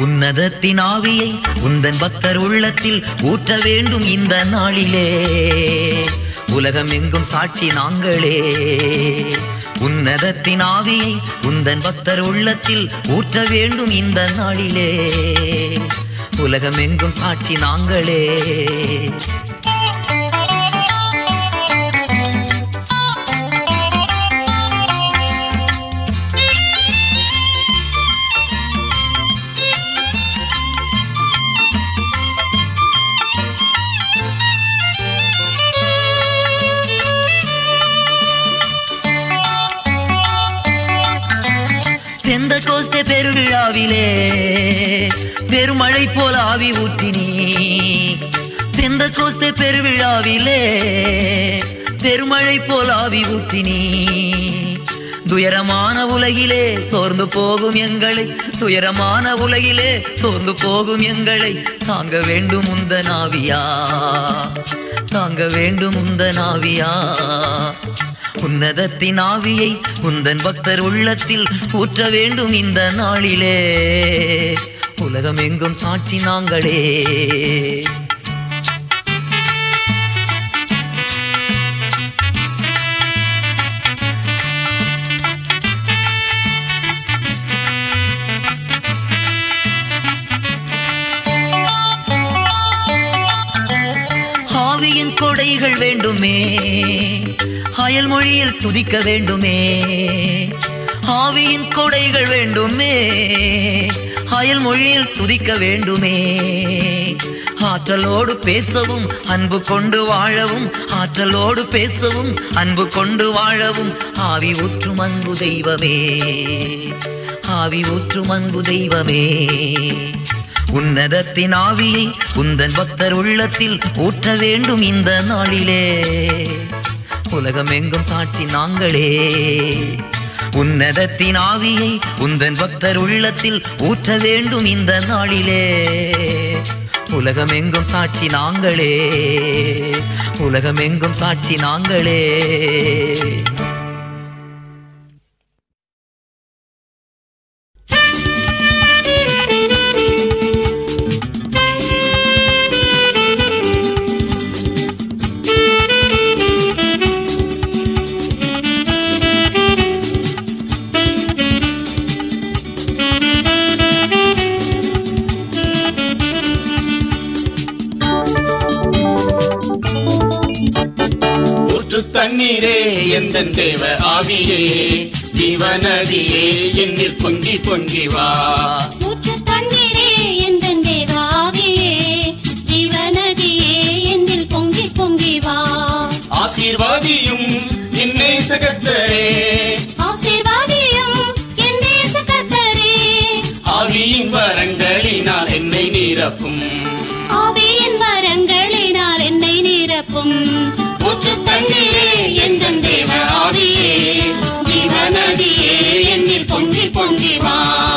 உன்னதத்தின் ஆவியை உந்தன் பக்தர் உள்ளத்தில் ஊற்ற வேண்டும் இந்த நாளிலே உலகம் எங்கும் சாட்சி நாங்களே உன்னதத்தின் ஆவியை உந்தன் பக்தர் உள்ளத்தில் ஊற்ற வேண்டும் இந்த நாளிலே உலகம் எங்கும் சாட்சி நாங்களே பெந்த கோஸ்தே பெருவிழாவிலே பெருமழை போல ஆவி ஊற்றினி பெந்த கோஸ்தே பெருவிழாவிலே பெருமழை போல ஆவி ஊற்றினி துயரமான உலகிலே சோர்ந்து போகும் எங்களை துயரமான உலகிலே சோர்ந்து போகும் எங்களை தாங்க வேண்டும் உந்த நாவியா தாங்க வேண்டும் உந்த நாவியா உன்னதத்தின் ஆவியை உந்தன் பக்தர் உள்ளத்தில் ஊற்ற வேண்டும் இந்த நாளிலே உலகம் எங்கும் சாட்சி நாங்களே ஆவியின் கொடைகள் வேண்டுமே அயல் மொழியில் துதிக்க வேண்டுமே ஆவியின் கொடைகள் வேண்டுமே அயல் மொழியில் துதிக்க வேண்டுமே ஆற்றலோடு பேசவும் அன்பு கொண்டு வாழவும் ஆற்றலோடு பேசவும் அன்பு கொண்டு வாழவும் ஆவி ஊற்றும் அன்பு தெய்வமே ஆவி ஊற்றும் அன்பு தெய்வமே உன்னதத்தின் ஆவியை உந்தன் பக்தர் உள்ளத்தில் ஊற்ற வேண்டும் இந்த நாளிலே உலகம் எங்கும் சாட்சி நாங்களே உன்னதத்தின் ஆவியை உந்தன் பக்தர் உள்ளத்தில் ஊற்ற வேண்டும் இந்த நாளிலே உலகம் எங்கும் சாட்சி நாங்களே உலகம் எங்கும் சாட்சி நாங்களே ஊற்று தண்ணீரே எந்த தேவ ஆவியே ஜீவநதியே என்னில் பொங்கி பொங்கி வா ஊற்று தண்ணீரே எந்தன் தேவ ஆவியே ஜீவநதியே என்னில் பொங்கி பொங்கி வா ஆசீர்வாதியும் என்னை சகத்தரே ஆசீர்வாதியும் என் தேச கர்த்தரே ஆவியின் வரங்களினால் என்னை நிரப்பும் ஆவியின் வரங்களினால் என்னை நிரப்பும் ஊற்று தண்ணீரே எந்த தேவ ஆவியே ஜீவநதியே என்னில் பொங்கி பொங்கி வா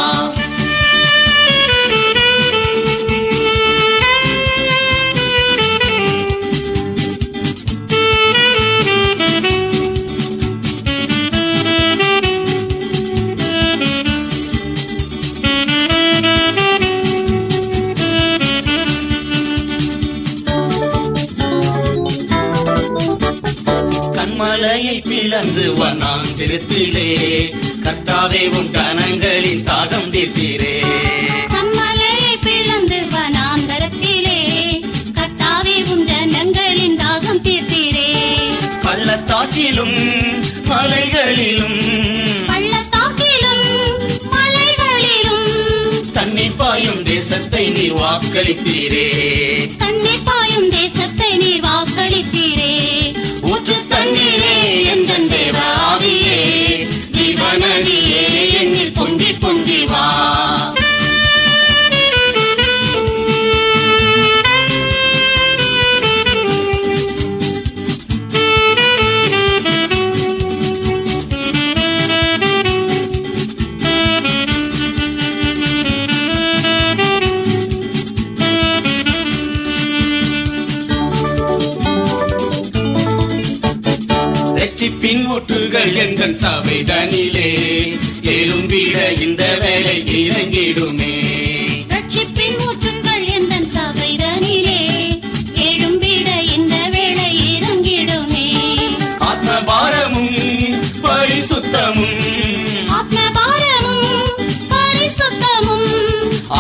கண்மலையை பிளந்து வனான் திருத்திலே கர்த்தாவே உன் கணங்களின் தாகம் தீர்த்தீரே கம்மலையை பிளந்து வனாந்தரத்திலே கர்த்தாவே உன் ஜனங்களின் தாகம் தீர்த்தீரே பள்ளத்தாக்கிலும் மலைகளிலும் பள்ளத்தாக்கிலும் மலைகளிலும் தண்ணீர் பாயும் தேசத்தை நீர் வாக்களித்தீரே தண்ணீர் பாயும் தேசத்தை நீர் வாக்களித்தீரே ஊற்று தண்ணீரே எந்த தேவ ஆவியே ஜீவநதியே என்னில் பொங்கி பொங்கி வா ரட்சிப்பின் ஊற்றுகள் எங்கள் சபைதனிலே எழும்பிட இந்த வேலை இறங்கிடுமே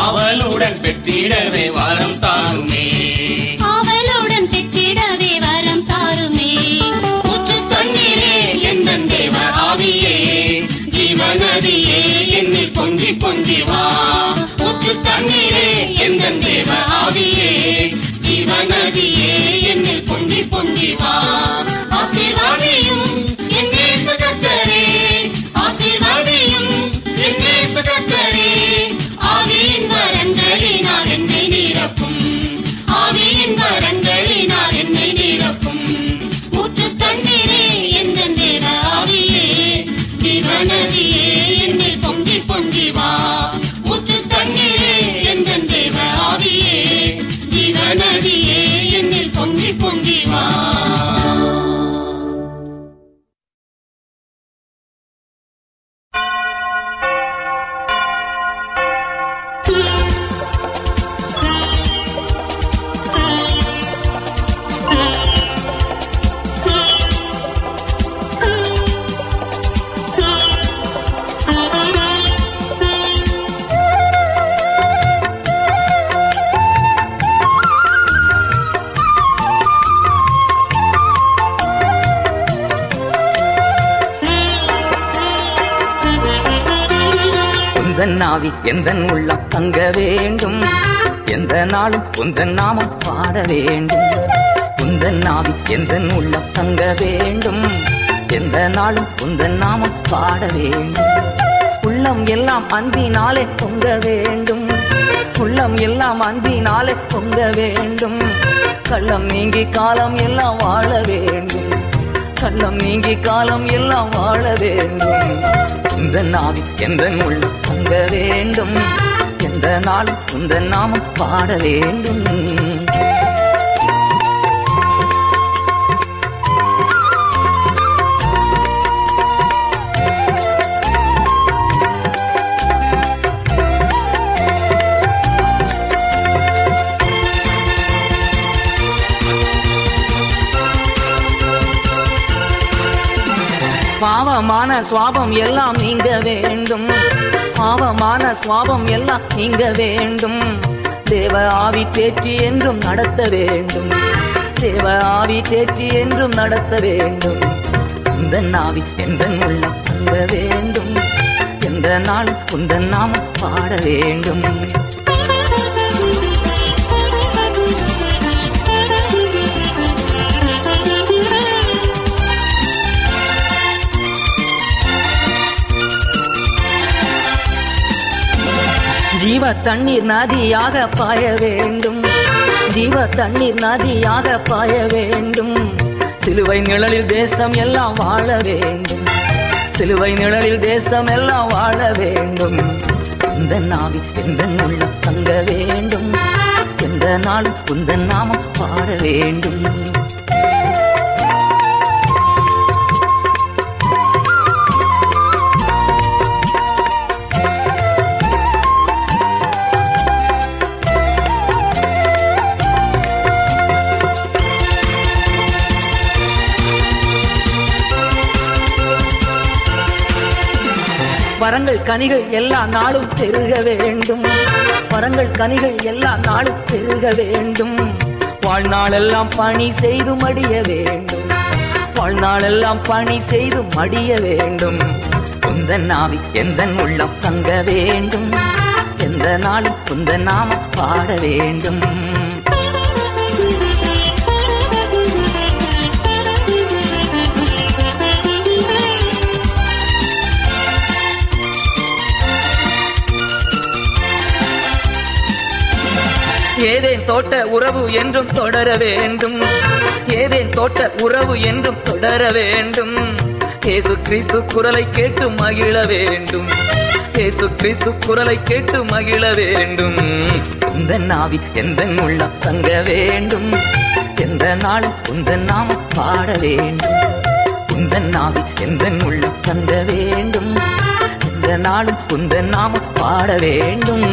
அவளுடன் பெற்றிடவே வரம் தாருமே ஆவலுடன் பெற்றிடவே வரம் தாருமே ஊற்று தண்ணீரே எந்தன் தேவ ஆவியே ஜீவநதியே என்னில் பொங்கி பொங்கி வா ஊற்று தண்ணீரே எந்தன் தேவ ஆவியே ஜீவநதியே என்னில் பொங்கி பொங்கி வா ஆசீர்வாதியும் என் நேச கர்த்தரே ஆசீர்வாதியும் என் நேச கர்த்தரே ஆவியின் வரங்களினால் என்னை நிரப்பும் ஆவியின் வரங்களினால் என்னை நிரப்பும் ஊற்று தண்ணீரே எந்த தேவ ஆவியே ஜீவநதியே என்னில் பொங்கி பொங்கி வா ஊற்று தண்ணீரே எந்த தேவ ஆவியே ஜீவநதியே என்னில் பொங்கி பொங்கி வா உந்தன் நாவி எந்தன் உள்ளம் தங்க வேண்டும் எந்த நாளும் உந்தன் நாமம் பாட வேண்டும் உந்தன் நாவி எந்தன் உள்ளம் தங்க வேண்டும் எந்த நாளும் உந்தன் நாமம் பாட வேண்டும் உள்ளம் எல்லாம் அன்பினாலே பொங்க வேண்டும் உள்ளம் எல்லாம் அன்பினாலே பொங்க வேண்டும் கள்ளம் நீங்கி காலம் எல்லாம் வாழ வேண்டும் கள்ளம் நீங்கி காலம் எல்லாம் வாழ வேண்டும் இந்த நாவி எந்த உள்ளம் தங்க வேண்டும் எந்த நாளும் இந்த நாமம் பாட வேண்டும் பாவமான சுவாபம் எல்லாம் நீங்க வேண்டும் பாவமான சுவாபம் எல்லாம் நீங்க வேண்டும் தேவ ஆவி தேற்றி என்றும் நடத்த வேண்டும் தேவ ஆவி தேற்றி என்றும் நடத்த வேண்டும் இந்த நாவி எந்த உள்ளம் தங்க வேண்டும் எந்த நாள் உந்தன் நாமம் பாட வேண்டும் ஜீவ தண்ணீர் நதியாக பாய வேண்டும் ஜீவ தண்ணீர் நதியாக பாய வேண்டும் சிலுவை நிழலில் தேசம் எல்லாம் வாழ வேண்டும் சிலுவை நிழலில் தேசம் எல்லாம் வாழ வேண்டும் இந்த நாவி எந்த உள்ளம் தங்க வேண்டும் எந்த நாளும் உந்தன் நாமம் பாட வேண்டும் வரங்கள் கனிகள் எல்லா நாளும் பெருக வேண்டும் வரங்கள் கனிகள் எல்லா நாளும் பெருக வேண்டும் வாழ்நாளெல்லாம் பணி செய்து மடிய வேண்டும் வாழ்நாளெல்லாம் பணி செய்து மடிய வேண்டும் உந்தன் நாவி எந்த உள்ளம் தங்க வேண்டும் எந்த நாளும் உந்த நாம பாட வேண்டும் ஏதேன் தோட்ட உறவு என்றும் தொடர வேண்டும் ஏதேன் தோட்ட உறவு என்றும் தொடர வேண்டும் இயேசு கிறிஸ்து குரலை கேட்டு மகிழ வேண்டும் இயேசு கிறிஸ்து குரலை கேட்டு மகிழ வேண்டும் இந்த நாவி எந்த உள்ளம் தங்க வேண்டும் எந்த நாளும் உந்த நாம பாட வேண்டும் உந்த நாவி எந்த உள்ளம் தங்க வேண்டும் எந்த நாளும் உந்த நாம பாட வேண்டும்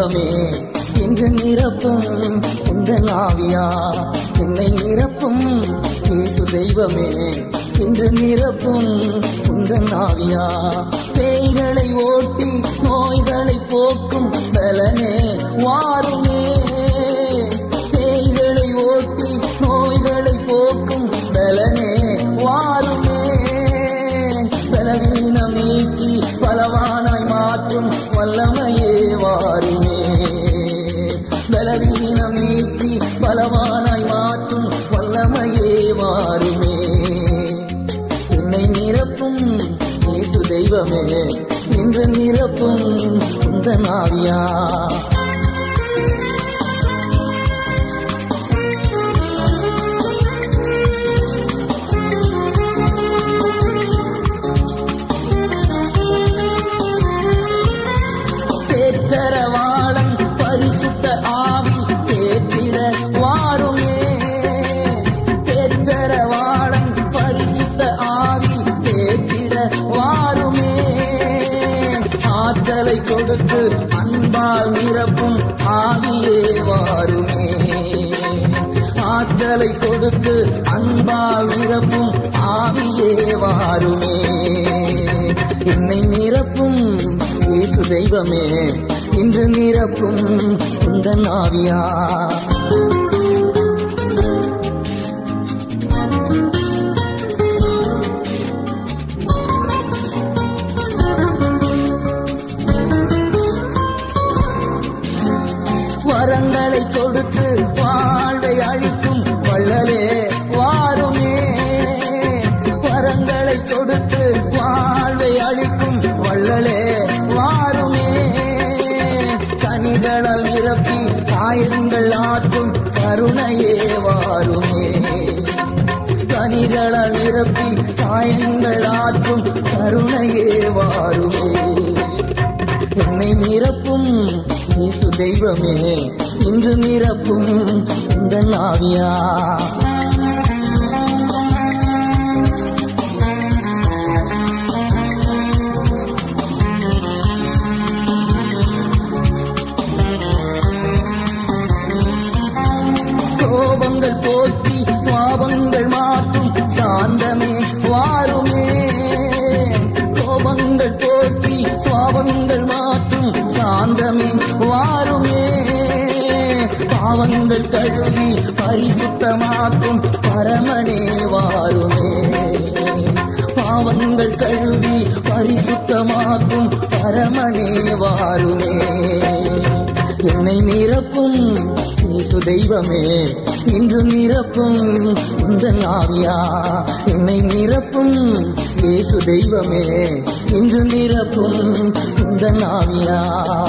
தெய்வமே இன்று நிரப்பும் உந்தன் ஆவியா என்னை நிரப்பும் இயேசு தெய்வமே இன்று நிரப்பும் உந்தன் ஆவியா பேய்களை ஓட்டி நோய்களை போக்கும் பலனே வாருமே பேய்களை ஓட்டி நோய்களை போக்கும் பலனே வாருமே பலவீனம் நீக்கி பலவானாய் மாற்றும் வல்லமையே வாருமே பலவீனம் நீக்கி பலவானாய் மாற்றும் வல்லமையே வாருமே என்னை நிரப்பும் இயேசு தெய்வமே இன்று நிரப்பும் இந்த நாவியா தேற்றரவாளன் பரிசுத்த ஆவி தேற்றிட வாருமே தேற்றரவாளன் பரிசுத்த ஆவி தேற்றிட வாருமே ஆற்றலை கொடுத்து அன்பால் நிரப்பும் ஆவியே வாருமே ஆற்றலை கொடுத்து அன்பால் நிரப்பும் ஆவியே வாருமே என்னை நிரப்பும் இயேசு தெய்வமே இன்று நிரப்பும் இந்த ஆவியா வரங்களை கொடுத்து வாழ்வை அழிக்கும் வள்ளலே வாருமே வரங்களை கொடுத்து வாழ்வை அழிக்கும் வள்ளலே வாருமே கனிகளால் நிரப்பி காயங்கள் ஆற்றும் கருணையே வாருமே கனிகளால் நிரப்பி காயங்கள் ஆற்றும் கருணையே வாருமே என்னை நிரப்பும் இயேசு தெய்வமே இன்று நிரப்பும் இந்த நாவியா கோபங்கள் போக்கி சுவாபங்கள் மாற்றும் சாந்தமே வாருமே கோபங்கள் போக்கி சுவாபங்கள் மாற்றும் சாந்தமே வாருமே பாவங்கள் கழுவி பரிசுத்தமாக்கும் பரமனே வாருமே பாவங்கள் கழுவி பரிசுத்தமாக்கும் பரமனே வாருமே என்னை நிரப்பும் இயேசு தெய்வமே இன்று நிரப்பும் இந்த நாவியா என்னை நிரப்பும் இயேசு தெய்வமே இன்று நிரப்பும் இந்த நாவியா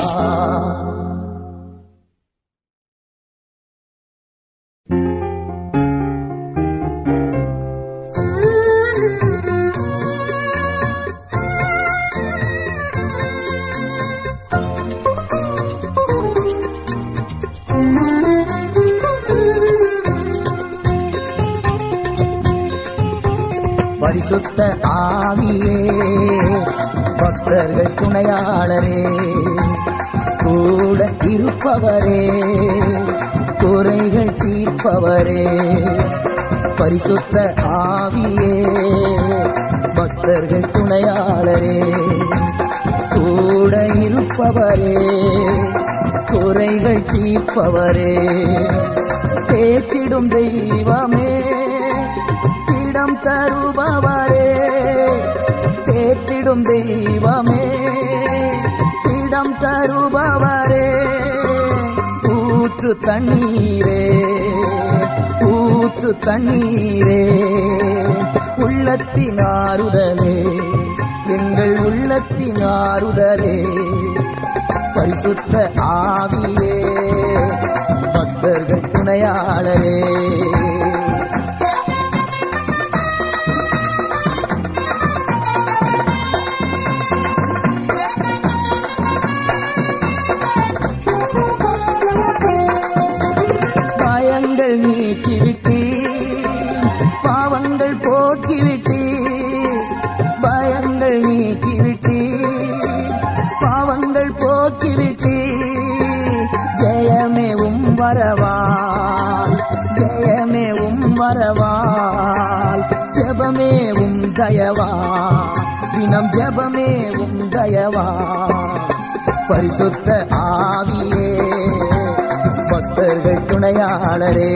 பரிசுத்த ஆவியே பக்தர்கள் துணையாளரே கூட இருப்பவரே குறைகள் தீர்ப்பவரே பரிசுத்த ஆவியே பக்தர்கள் துணையாளரே கூட இருப்பவரே குறைகள் தீர்ப்பவரே பேச்சிடும் தெய்வமே இடம் தருபவரே தேற்றிடும் தெய்வமே இடம் தருபவரே ஊற்று தண்ணீரே ஊற்று தண்ணீரே உள்ளத்தின் ஆறுதலே எங்கள் உள்ளத்தின் ஆறுதலே பரிசுத்த ஆவியே பக்தர்கள் துணையாளரே பயங்கள் நீக்கிவிட்டு பாவங்கள் போக்கிவிட்டு பயங்கள் நீக்கிவிட்டு பாவங்கள் போக்கிவிட்டு வரவால் ஜெபமே உம் தயவா தினம் ஜெபமே உம் தயவா பரிசுத்த ஆவியே பக்தர்கள் துணையாளரே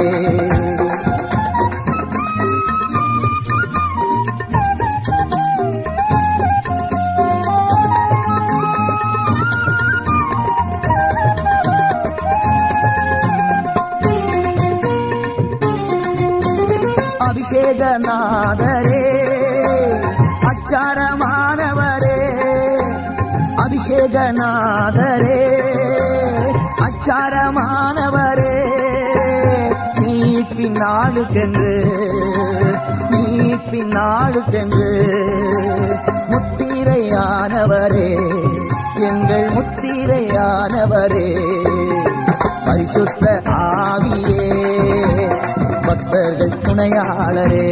அபிஷேகநாதரே அச்சாரமானவரே அபிஷேகநாதரே அச்சாரமானவரே நீ பின்னாளுக்கென்று நீ பின்னாளுக்கென்று முத்திரையானவரே எங்கள் முத்திரையானவரே பரிசுத்த ஆவியே பக்தர்கள் துணையாளரே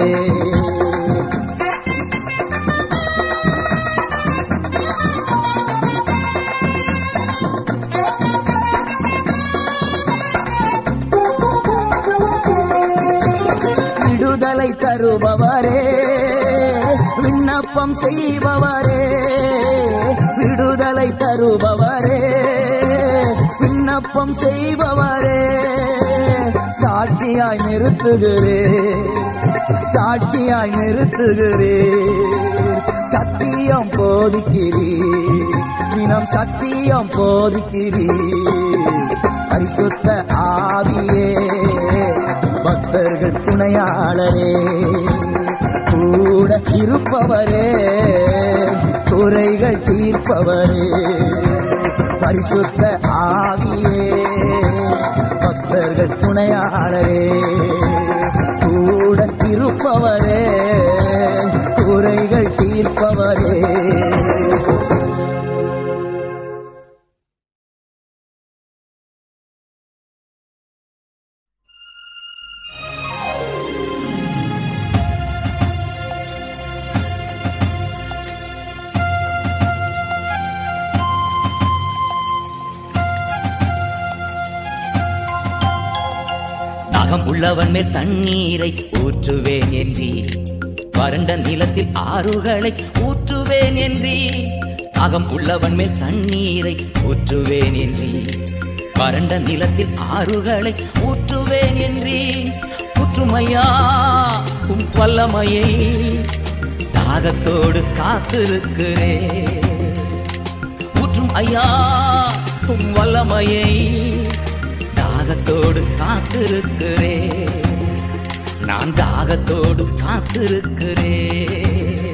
விடுதலை தருபவரே விண்ணப்பம் செய்பவரே விடுதலை தருபவரே விண்ணப்பம் செய்பவரே சாட்சியாய் நிறுத்துகிறே சாட்சியாய் நிறுத்துகிறே சத்தியம் போதிக்கிறீர் தினம் சத்தியம் போதிக்கிறீர் பரிசுத்த ஆவியே பக்தர்கள் துணையாளரே கூட இருப்பவரே குறைகள் தீர்ப்பவரே பரிசுத்த ஆவியே பக்தர்கள் துணையாளரே கூட இருப்பவரே குறைகள் தீர்ப்பவரே தாகம் உள்ளவன் மேல் தண்ணீரை ஊற்றுவேன் என்றீர் வறண்ட நிலத்தில் ஆறுகளை ஊற்றுவேன் என்றீர் தாகம் உள்ளவன் மேல் தண்ணீரை ஊற்றுவேன் என்றீர் வறண்ட நிலத்தில் ஆறுகளை ஊற்றுவேன் என்றீர் ஊற்றுமையா உம் வல்லமையை தாகத்தோடு காத்திருக்கிறேன் ஊற்றும் ஐயா உம் வல்லமையை தாகத்தோடு காத்திருக்கிறேன் நான் தாகத்தோடு காத்திருக்கிறேன்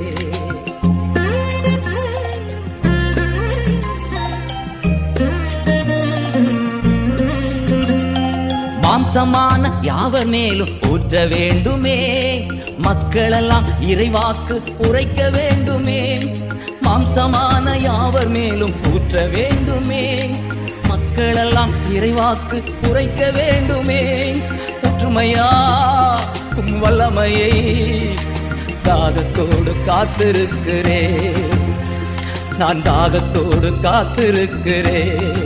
மாம்சமான யாவர் மேலும் ஊற்ற வேண்டுமே மக்களெல்லாம் இறைவாக்கு உரைக்க வேண்டுமே மாம்சமான யாவர் மேலும் ஊற்ற வேண்டுமே மக்களெல்லாம் இறைவாக்கு உரைக்க வேண்டுமே ஒற்றுமையா உம் வல்லமையை தாகத்தோடு காத்திருக்கிறேன் நான் தாகத்தோடு காத்திருக்கிறேன்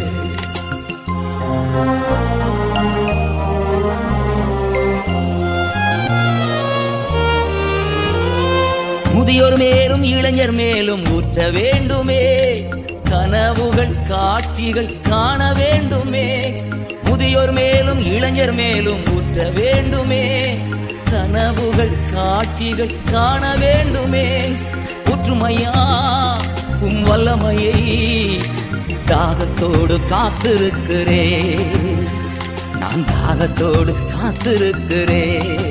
முதியோர் மேலும் இளைஞர் மேலும் ஊற்ற வேண்டுமே கனவுகள் காட்சிகள் காண வேண்டுமே முதியோர் மேலும் இளைஞர் மேலும் ஊற்ற வேண்டுமே கனவுகள் காட்சிகள் காண வேண்டுமே ஒற்றுமையா உம் வல்லமையை தாகத்தோடு காத்திருக்கிறேன் நான் தாகத்தோடு காத்திருக்கிறேன்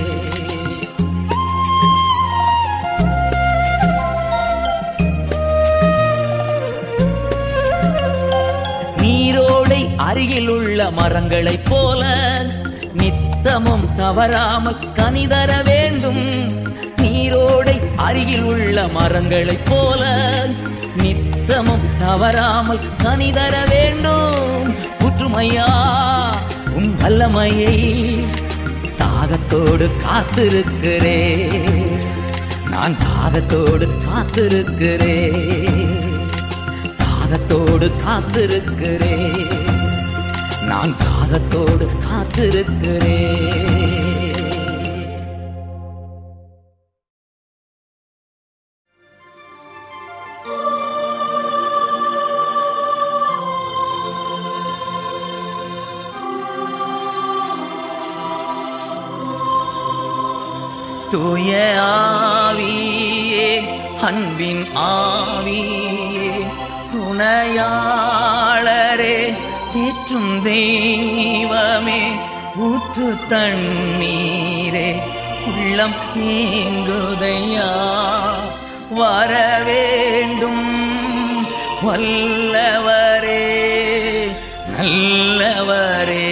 நீரோடை அருகில் உள்ள மரங்களைப் போல நித்தமும் தவறாமல் கனிதர வேண்டும் நீரோடை அருகில் உள்ள மரங்களைப் போல நித்தமும் தவறாமல் கனிதர வேண்டும் புற்றுமையா உன் வல்லமையை தாகத்தோடு காத்திருக்கிறேன் நான் தாகத்தோடு காத்திருக்கிறேன் தாகத்தோடு காத்திருக்கிறேன் நான் தாகத்தோடு காத்திருக்கிறேன் தூய ஆவியே அன்பின் ஆவியே துணையாளரே தேற்றும் தெய்வமே ஊற்று தண்ணீரே உள்ளம் ஏங்குதையா வர வேண்டும் வல்லவரே நல்லவரே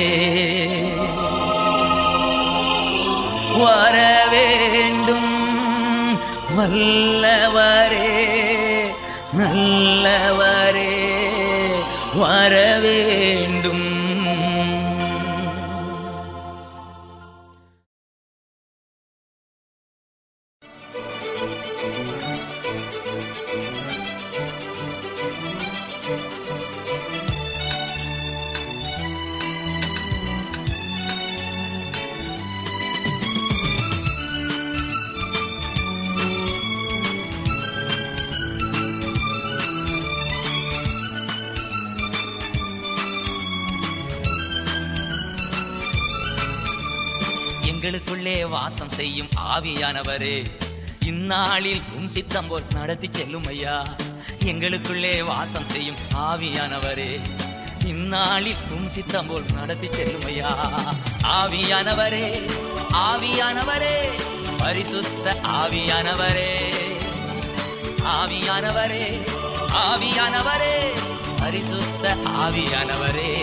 வர வேண்டும் வல்லவரே நல்லவரே வர வேண்டும் எங்களுக்குள்ளே வாசம் செய்யும் ஆவியானவரே இந்நாளில் உம் சித்தம் போல் நடத்தி செல்லும் ஐயா எங்களுக்குள்ளே வாசம் செய்யும் ஆவியானவரே இந்நாளில் உம் சித்தம் போல் நடத்தி செல்லும் ஐயா ஆவியானவரே ஆவியானவரே பரிசுத்த ஆவியானவரே ஆவியானவரே ஆவியானவரே பரிசுத்த ஆவியானவரே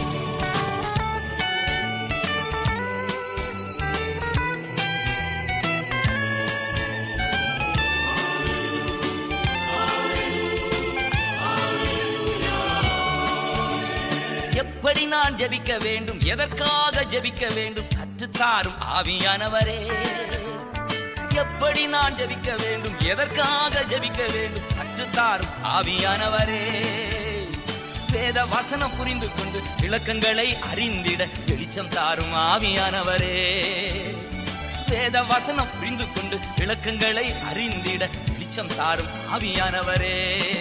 எப்படி நான் ஜெபிக்க வேண்டும் எதற்காக ஜெபிக்க வேண்டும் கற்றுத்தாரும் ஆவியானவரே எப்படி நான் ஜெபிக்க வேண்டும் எதற்காக ஜெபிக்க வேண்டும் கற்றுத்தாரும் ஆவியானவரே வேத வசனம் புரிந்து கொண்டு விளக்கங்களை அறிந்திட வெளிச்சம் தாரும் ஆவியானவரே வேத வசனம் புரிந்து கொண்டு விளக்கங்களை அறிந்திட வெளிச்சம் தாரும் ஆவியானவரே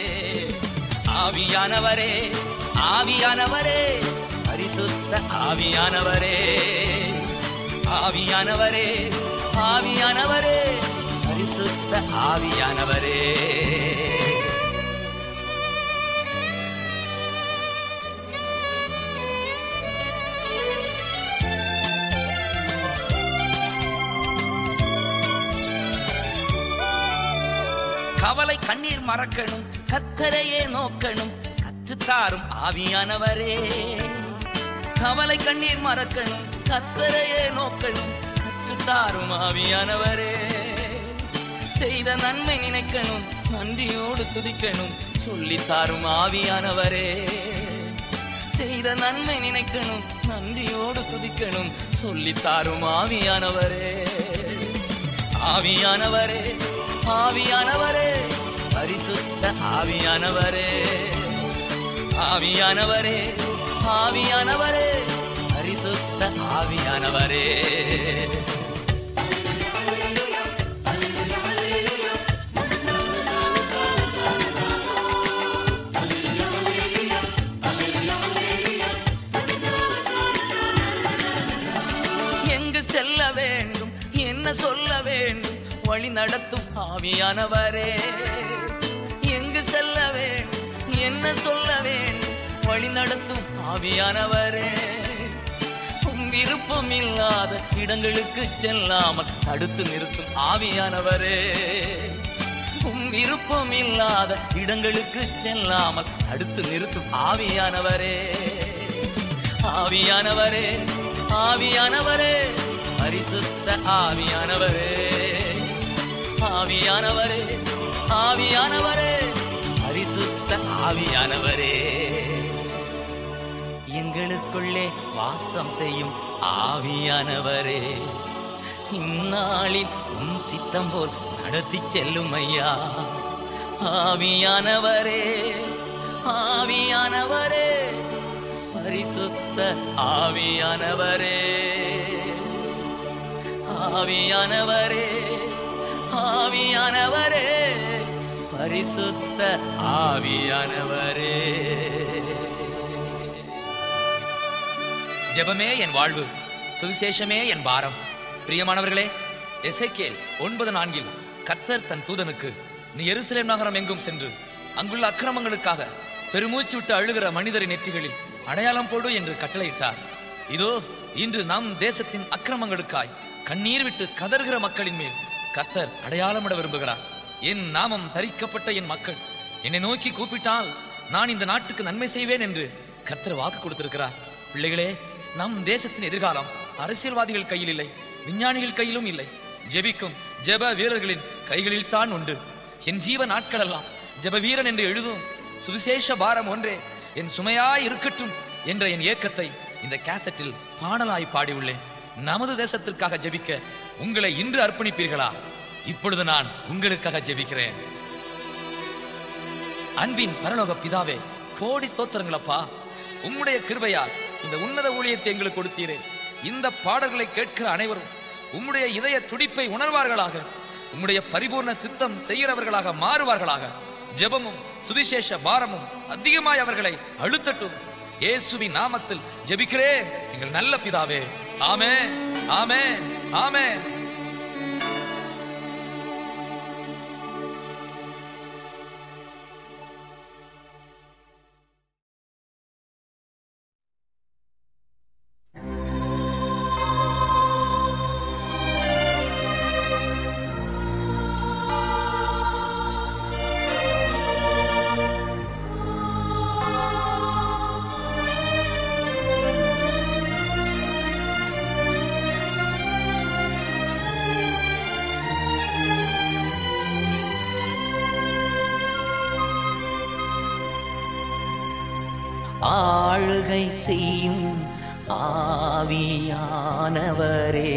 ஆவியானவரே ஆவியானவரே பரிசுத்த ஆவியானவரே ஆவியானவரே ஆவியானவரே பரிசுத்த ஆவியானவரே கவலை கண்ணீர் மறக்கணும் கத்தரையே நோக்கணும் கற்றுத்தாரும் ஆவியானவரே கவலை கண்ணீர் மறக்கணும் கத்தரையே நோக்கணும் கற்றுத்தாரும் ஆவியானவரே செய்த நன்மை நினைக்கணும் நன்றியோடு துதிக்கணும் சொல்லித்தாரும் ஆவியானவரே செய்த நன்மை நினைக்கணும் நன்றியோடு துதிக்கணும் சொல்லித்தாரும் ஆவியானவரே ஆவியானவரே ஆவியானவரே பரிசுத்த ஆவியானவரே ஆவியானவரே ஆவியானவரே பரிசுத்த ஆவியானவரே எங்கு செல்ல வேண்டும் என்ன சொல்ல வேண்டும் வழி நடத்தும் ஆவியானவரே எங்கு செல்ல வேண்டும் என்ன சொல்ல வேண்டும் வழி நடத்தும் ஆவியானவரே உம் விருப்பம் இல்லாத இடங்களுக்கு செல்லாமல் தடுத்து நிறுத்தும் ஆவியானவரே உம் விருப்பம் இல்லாத இடங்களுக்கு செல்லாமல் தடுத்து நிறுத்தும் ஆவியானவரே ஆவியானவரே ஆவியானவரே பரிசுத்த ஆவியானவரே ஆவியானவரே ஆவியானவரே பரிசுத்த ஆவியானவரே எங்களுக்குள்ளே வாசம் செய்யும் ஆவியானவரே இந்நாளில் உம் சித்தம் போல் நடத்தி செல்லும் ஐயா ஆவியானவரே ஆவியானவரே பரிசுத்த ஆவியானவரே ஆவியானவரே ஆவியானவரே பரிசுத்த ஆவியானவரே ஜெபமே என் வாழ்வு சுவிசேஷமே என் பாரம் பிரியமானவர்களே எசேக்கியேல் ஒன்பது நான்கில் கர்த்தர் தன் தூதனுக்கு நீ எருசலேம் நகரம் எங்கும் சென்று அங்குள்ள அக்கிரமங்களுக்காக பெருமூச்சு விட்டு அழுகிற மனிதரின் நெற்றிகளில் அடையாளம் போடு என்று கட்டளையிட்டார் இதோ இன்று நம் தேசத்தின் அக்கிரமங்களுக்காய் கண்ணீர் விட்டு கதறுகிற மக்களின் மேல் கர்த்தர் அடையாளமிட விரும்புகிறார் என் நாமம் தரிக்கப்பட்ட என் மக்கள் என்னை நோக்கி கூப்பிட்டால் நான் இந்த நாட்டுக்கு நன்மை செய்வேன் என்று கர்த்தர் வாக்கு கொடுத்திருக்கிறார் பிள்ளைகளே நம் தேசத்தின் எதிர்காலம் அரசியல்வாதிகள் கையில் இல்லை விஞ்ஞானிகள் கையிலும் இல்லை ஜெபிக்கும் ஜெப வீரர்களின் கைகளில் தான் உண்டு என் ஜீவ நாட்களெல்லாம் ஜெப வீரன் என்று எழுதும் சுவிசேஷ பாரம் ஒன்றே என் சுமையாய் இருக்கட்டும் என்ற என் ஏக்கத்தை இந்த கேசட்டில் பாடலாய் பாடியுள்ளேன் நமது தேசத்திற்காக ஜெபிக்க உங்களை இன்று அர்ப்பணிப்பீர்களா இப்பொழுது நான் உங்களுக்காக ஜெபிக்கிறேன் அன்பின் பரலோக பிதாவே கோடி ஸ்தோத்திரங்களப்பா உம்முடைய கிருபையால் இந்த உன்னத ஊழியத்தை எங்களுக்கு கொடுத்தீரே இந்த பாடல்களை கேட்கிற அனைவரும் உம்முடைய இதய துடிப்பை உணர்வார்களாக உம்முடைய பரிபூர்ண சித்தம் செய்கிறவர்களாக மாறுவார்களாக ஜெபமும் சுவிசேஷ பாரமும் அதிகமாய் அவர்களை அழுத்தட்டும் இயேசுவின் நாமத்தில் ஜெபிக்கிறேன் எங்கள் நல்ல பிதாவே ஆமே ஆமே ஆமே ஆளுகை செய்யும் ஆவியானவரே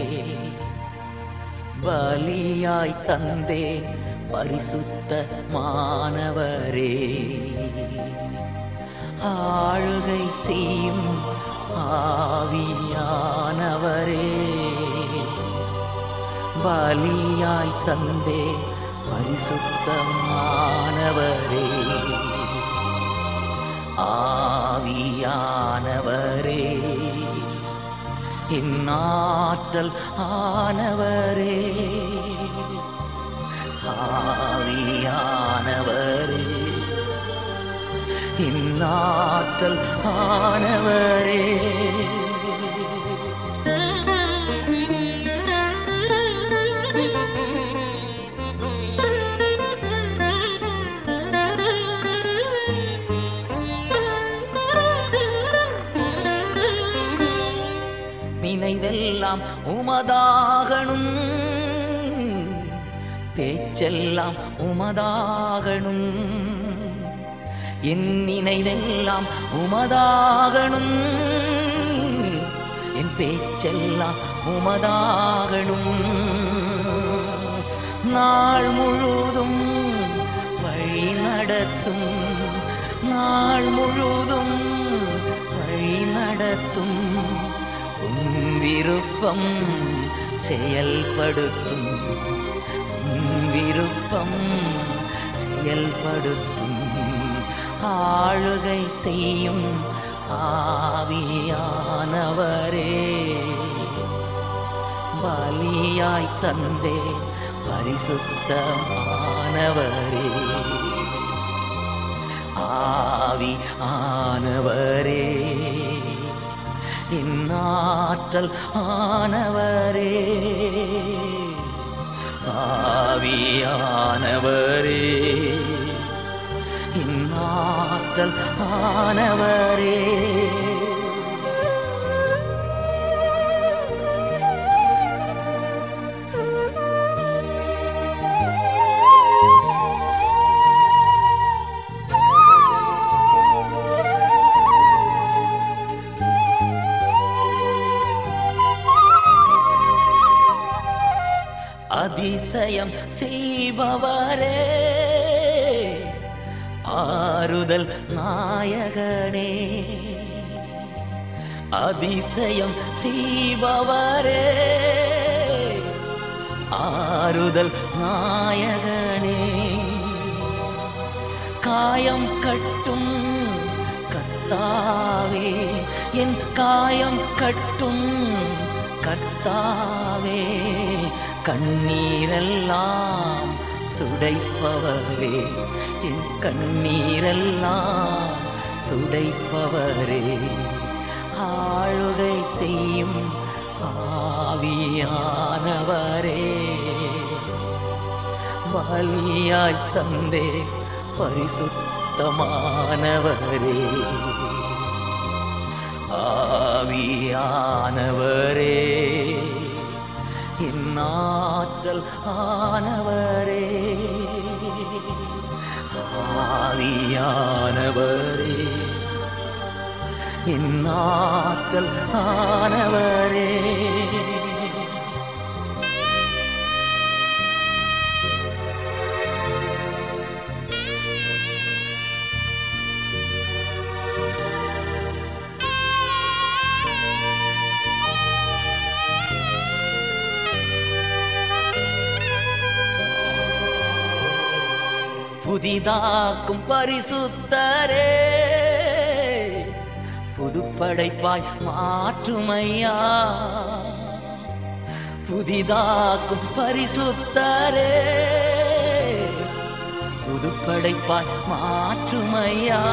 பலியாய் தந்தே பரிசுத்த மாணவரே ஆளுகை செய்யும் ஆவியானவரே பலியாய் தந்தே பரிசுத்தமானவரே ஆவியானவரே இந்நாற்றல் ஆனவரே ஆவியானவரே இந்நாற்றல் ஆனவரே நினைவெல்லாம் உமதாகணும் பேச்செல்லாம் உமதாகணும் என் நினைவெல்லாம் உமதாகணும் என் பேச்செல்லாம் உமதாகணும் நாள் முழுதும் வழி நடத்தும் நாள் முழுதும் வழி நடத்தும் உன் விருப்பம் செயல்படுத்தும் உன் விருப்பம் செயல்படுத்தும் ஆளுகை செய்யும் ஆவியானவரே பலியாய் தந்தே பரிசுத்தமானவரே ஆவி ஆனவரே இந்நாற்றல் ஆனவரே ஆவியானவரே இந்நாற்றல் ஆனவரே அதிசயம் செய்பவரே ஆறுதல் நாயகனே அதிசயம் செய்பவரே ஆறுதல் நாயகனே காயம் கட்டும் கத்தாவே என் காயம் கட்டும் கர்த்தாவே கண்ணீரெல்லாம் துடைப்பவரே என் கண்ணீரெல்லாம் துடைப்பவரே ஆளுகை செய்யும் ஆவியானவரே பலியாய் தந்தே பரிசுத்தமானவரே ஆவியானவரே என் ஆற்றல் ஆனவரே ஆவியானவரே என் ஆற்றல் ஆனவரே புதிதாக்கும் பரிசுத்தரே புதுப்படைப்பாய் மாற்றுமையா புதிதாக்கும் பரிசுத்தரே புதுப்படைப்பாய் மாற்றுமையா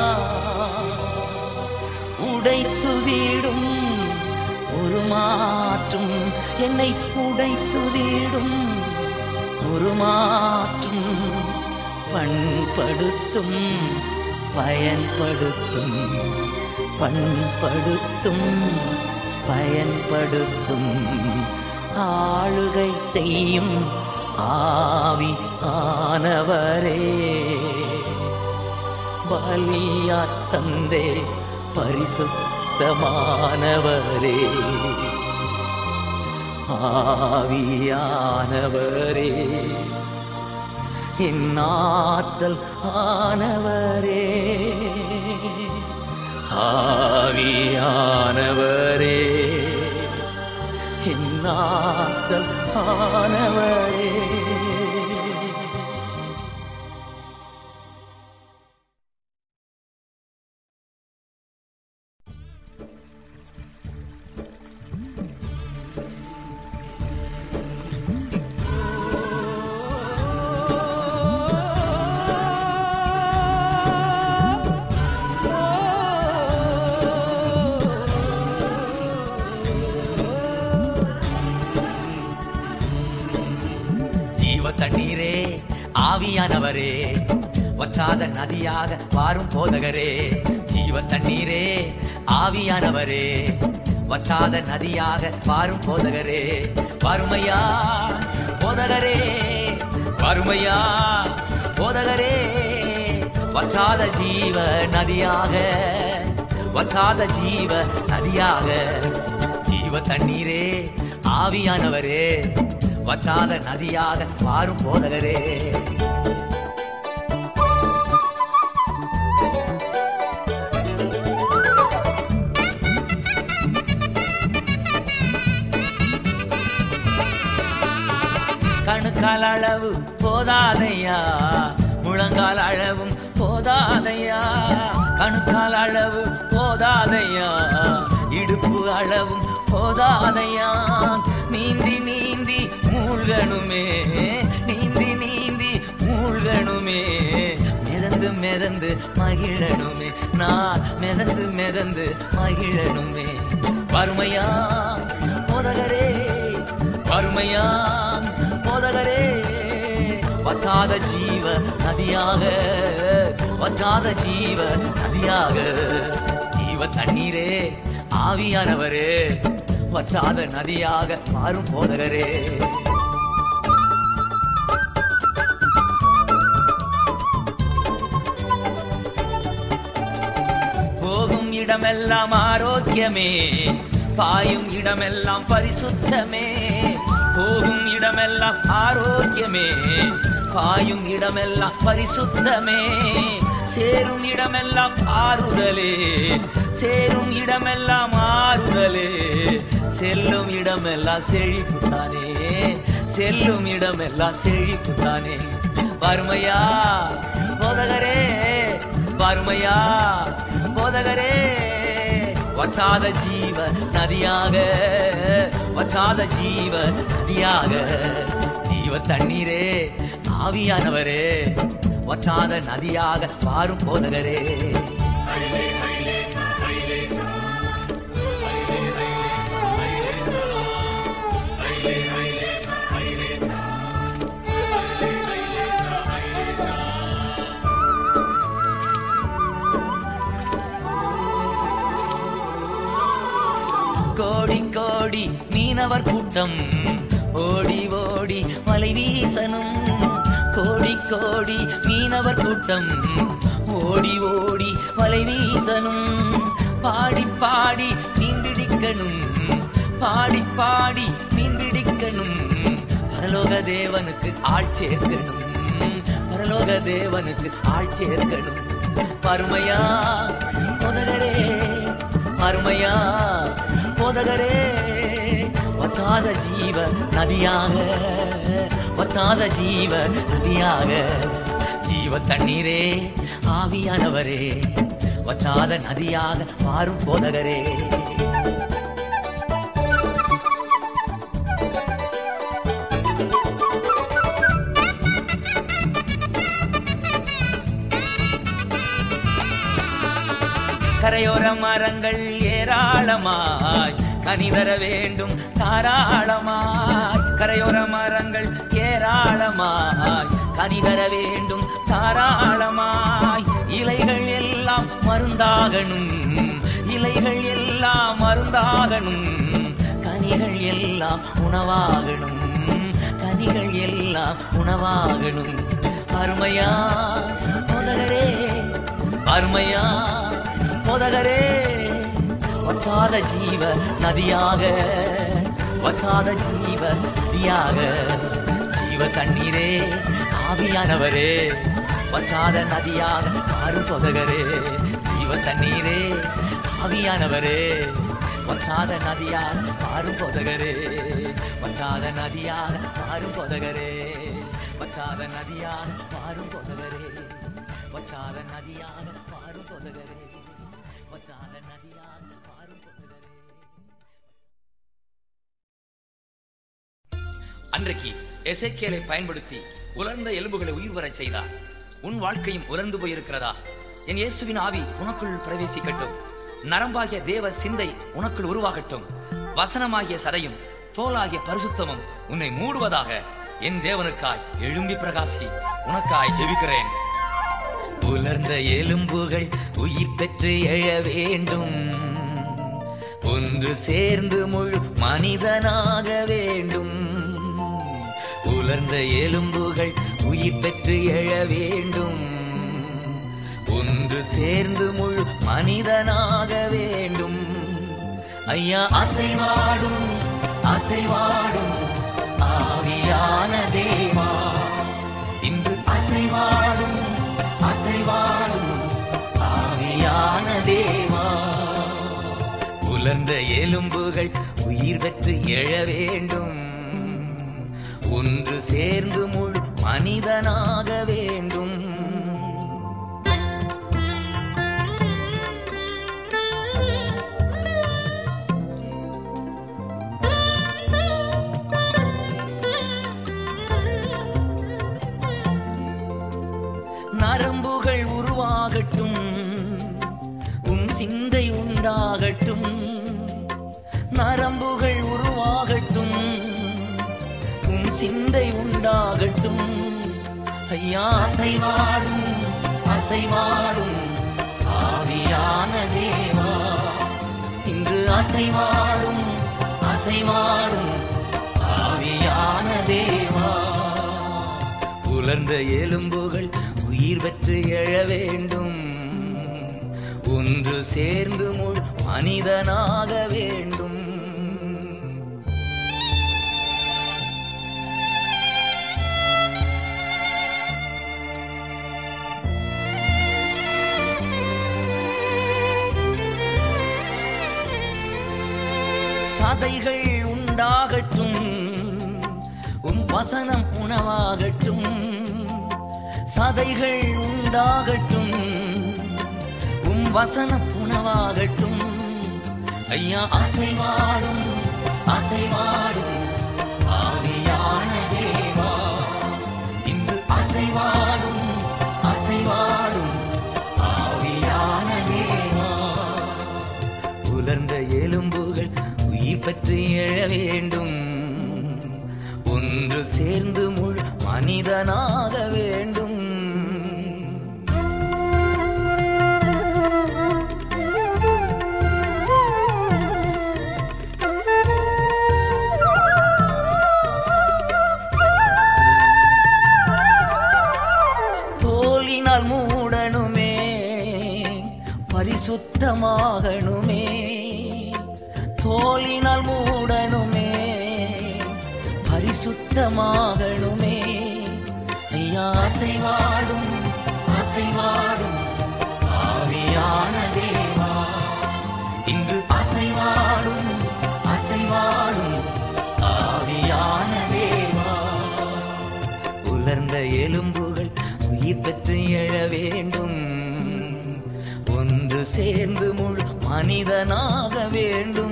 உடைத்து வீடும் ஒரு மாற்றும் என்னை உடைத்து வீடும் ஒரு மாற்றும் பண்படுத்தும் பயன்படுத்தும் பண்படுத்தும் பயன்படுத்தும் ஆளுகை செய்யும் ஆவி ஆனவரே பலியா தந்தே பரிசுத்தமானவரே ஆவியானவரே என் ஆற்றல் ஆனவரே ஆவியானவரே என் ஆற்றல் ஆனவரே ஜீவ தண்ணீரே ஆவியானவரே வற்றாத நதியாக வாரும் போதகரே ஜீவ தண்ணீரே ஆவியானவரே வற்றாத நதியாக வாரும் போதகரே வறுமையா போதகரே வறுமையா போதகரே வற்றாத ஜீவ நதியாக வற்றாத ஜீவ நதியாக ஜீவ தண்ணீரே ஆவியானவரே வற்றாத நதியாக மாறும் போதகரே கணுக்கால் அளவு போதாதையா முழங்கால் அளவும் போதாதையா கணுக்கால் அளவு போதாதையா இடுப்பு அளவும் போதாதையா நீந்தி நீந்தி மூழ்கணுமே நீந்தி நீந்தி மூழ்கணுமே மிதந்து மிதந்து மகிழணுமே நான் மிதந்து மிதந்து மகிழணுமே வறுமையா போதகரே வறுமையா போதகரே வற்றாத ஜீவ நதியாக வற்றாத ஜீவ நதியாக ஜீவ தண்ணீரே ஆவியானவரே வற்றாத நதியாக மாறும் போதகரே போகும் இடமெல்லாம் ஆரோக்கியமே பாயும் இடமெல்லாம் பரிசுத்தமே போகும் இடமெல்லாம் ஆரோக்கியமே பாயும் இடமெல்லாம் பரிசுத்தமே சேரும் இடமெல்லாம் ஆறுதலே சேரும் இடமெல்லாம் ஆறுதலே செல்லும் இடமெல்லாம் செழிப்புத்தானே செல்லும் இடமெல்லாம் செழிப்புத்தானே வறுமையா போதகரே வறுமையா போதகரே வற்றாத ஜீவ நதியாக வற்றாத ஜீவ நதியாக ஜீவ தண்ணீரே ஆவியானவரே வற்றாத நதியாக பாரும் போதகரே கோடி கோடி மீனவர் கூட்டம் ஓடி ஓடி வலை வீசணும் கோடி கோடி மீனவர் கூட்டம் ஓடி ஓடி வலை வீசணும் பாடி பாடி மீன்பிடிக்கணும் பாடி பாடி மீன்பிடிக்கணும் பரலோக தேவனுக்கு ஆள் சேர்க்கணும் பரலோக தேவனுக்கு ஆள் சேர்க்கணும் பருமையா முதகரே அருமையா போதகரே வற்றாத ஜீவ நதியாக வற்றாத ஜீவ நதியாக ஜீவ தண்ணீரே ஆவியானவரே வற்றாத நதியாக மாறும் போதகரே கரையோர மரங்கள் ஏராளமாய் கனிதர வேண்டும் தாராளமாய் கரையோர மரங்கள் ஏராளமாய் கனிதர வேண்டும் தாராளமாய் இலைகள் எல்லாம் மருந்தாகணும் இலைகள் எல்லாம் மருந்தாகணும் கனிகள் எல்லாம் உணவாகணும் கனிகள் எல்லாம் உணவாகணும் அருமையா முதலரே அருமையா முதகரே வற்றாத ஜீவ நதியாக வற்றாத ஜீவ நதியாக ஜீவ தண்ணீரே ஆவியானவரே வற்றாத நதியாக மாறும் பொதகரே ஜீவ தண்ணீரே ஆவியானவரே வற்றாத நதியாக மாறும் பொதகரே வற்றாத நதியாக மாறும் பொதகரே வற்றாத நதியாக மாறும் பொதகரே வற்றாத நதியாக மாறும் பொதகரே வற்றாத நதியாக மாறும் பொதகரே அன்றைக்கு எசேக்கியேலை பயன்படுத்தி உலர்ந்த எலும்புகளை உயிர் வரச் செய்தார் உன் வாழ்க்கையும் உலர்ந்து போயிருக்கிறதா என் இயேசுவின் ஆவி உனக்குள் பிரவேசிக்கட்டும் நரம்பாகிய தேவ சிந்தை உனக்குள் உருவாகட்டும் வசனமாகிய சதையும் தோலாகிய பரிசுத்தமும் உன்னை மூடுவதாக என் தேவனுக்காய் எழும்பி பிரகாசி உனக்காய் ஜெபிக்கிறேன் உலர்ந்த எலும்புகள் உயிர் பெற்று எழ வேண்டும் ஒன்று சேர்ந்து முழு மனிதனாக வேண்டும் உலர்ந்த எலும்புகள் உயிர் பெற்று எழ வேண்டும் ஒன்று சேர்ந்து முழு மனிதனாக வேண்டும் ஐயா அசைவாடும் அசைவாடும் ஆவியான தேவா இன்று அசைவாடும் அசைவாடும் ஆவியான தேவா உலர்ந்த எலும்புகள் உயிர் பெற்று எழ வேண்டும் ஒன்று சேர்ந்து முழு மனிதனாக வேண்டும் நரம்புகள் உருவாகட்டும் உன் சிந்தை உண்டாகட்டும் நரம்புகள் உருவாகட்டும் உன் சிந்தை உண்டாகட்டும் ஐயா அசைவாடும் அசைவாடும் ஆவியான தேவா இன்று அசைவாடும் அசைவாடும் ஆவியான தேவா உலர்ந்த எலும்புகள் உயிர் பெற்று எழ வேண்டும் ஒன்று சேர்ந்து முழு மனிதனாக வேண்டும் சதைகள் உண்டாகட்டும் உன் வசனம் உணவாகட்டும் சதைகள் உண்டாகட்டும் உன் வசனம் உணவாகட்டும் ஐயா அசைவாடும் அசைவாடும் ஆவியான தேவா இன்று அசைவாடும் அசைவாடும் ஆவியான தேவா உலர்ந்த எலும்புகள் உயிர் பற்றி எழ வேண்டும் ஒன்று சேர்ந்து முழு மனிதனாக வேண்டும் தோலினால் மூடணுமே பரிசுத்தமாகணுமே தோலினால் மூடணுமே பரிசுத்தமாகணுமே ஐயா அசைவாடும் அசைவாடும் ஆவியான தேவா இன்று அசைவாடும் அசைவாடும் ஆவியான தேவா உலர்ந்த எலும்புகள் உயிர் பெற்று எழ வேண்டும் ஒன்று சேர்ந்து முழு மனிதனாக வேண்டும்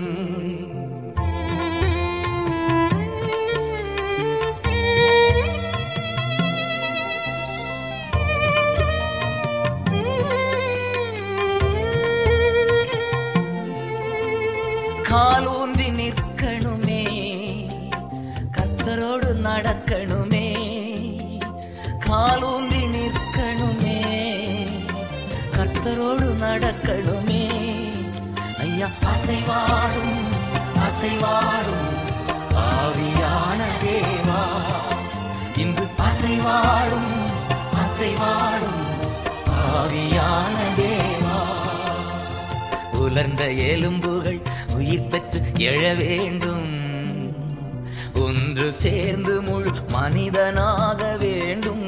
காலூன்றி நிற்கணுமே கத்தரோடு நடக்கணுமே காலூன்றி நிற்கணுமே கர்த்தரோடு நடக்கணுமே ஐயா அசைவாடும் அசைவாடும் ஆவியான தேவா இன்று அசைவாடும் அசைவாடும் ஆவியான தேவா உலர்ந்த எலும்புகள் உயிர் பெற்று எழ வேண்டும் ஒன்று சேர்ந்து முழு மனிதனாக வேண்டும்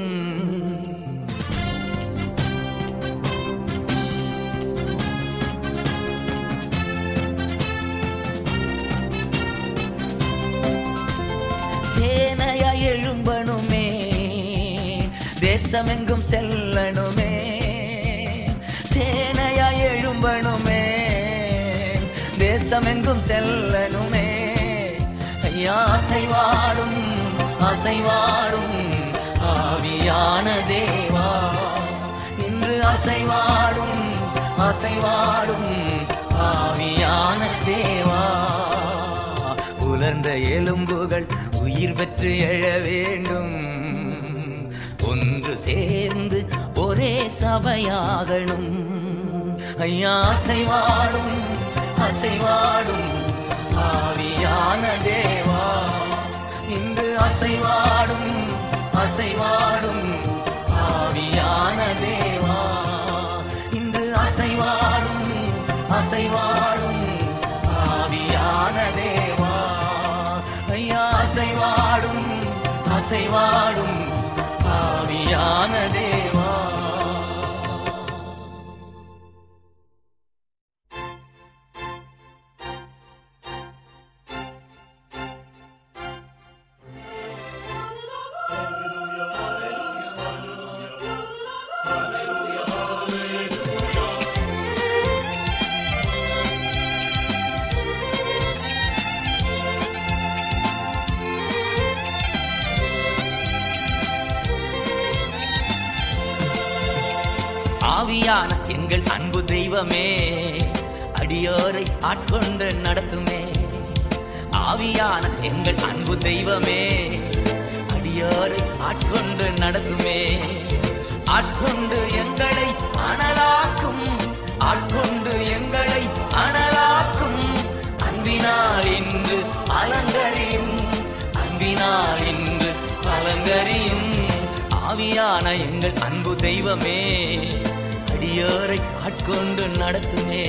சேனையா எழும்பணுமே தேசமெங்கும் செல்லணுமே சேனையா எழும்பணுமே தேசமெங்கும் செல்லணுமே ஐயா அசைவாடும் அசைவாடும் ஆவியான தேவா இன்று அசைவாடும் அசைவாடும் ஆவியான தேவா உலர்ந்த எலும்புகள் உயிர் பெற்று எழ வேண்டும் ஒன்று சேர்ந்து ஒரே சபையாகணும் ஐயா அசைவாடும் அசைவாடும் ஆவியான தேவா இன்று அசைவாடும் அசைவாடும் ஆவியான தேவா இன்று அசைவாடும் அசைவாடும் ஆவியான தேவா ஐயா அசைவாடும் அசைவாடும் ஆவியான தேவா ஆவியான எங்கள் அன்பு தெய்வமே அடியோரை ஆட்கொண்டு நடத்துமே ஆவியான எங்கள் அன்பு தெய்வமே அடியோரை ஆட்கொண்டு நடத்துமே ஆட்கொண்டு எங்களை அனலாக்கும் ஆட்கொண்டு எங்களை அனலாக்கும் அன்பினால் இன்று அலங்கரியும் அன்பினால் இன்று அலங்கரியும் ஆவியான எங்கள் அன்பு தெய்வமே அடியோரை ஆட்கொண்டு நடத்துமே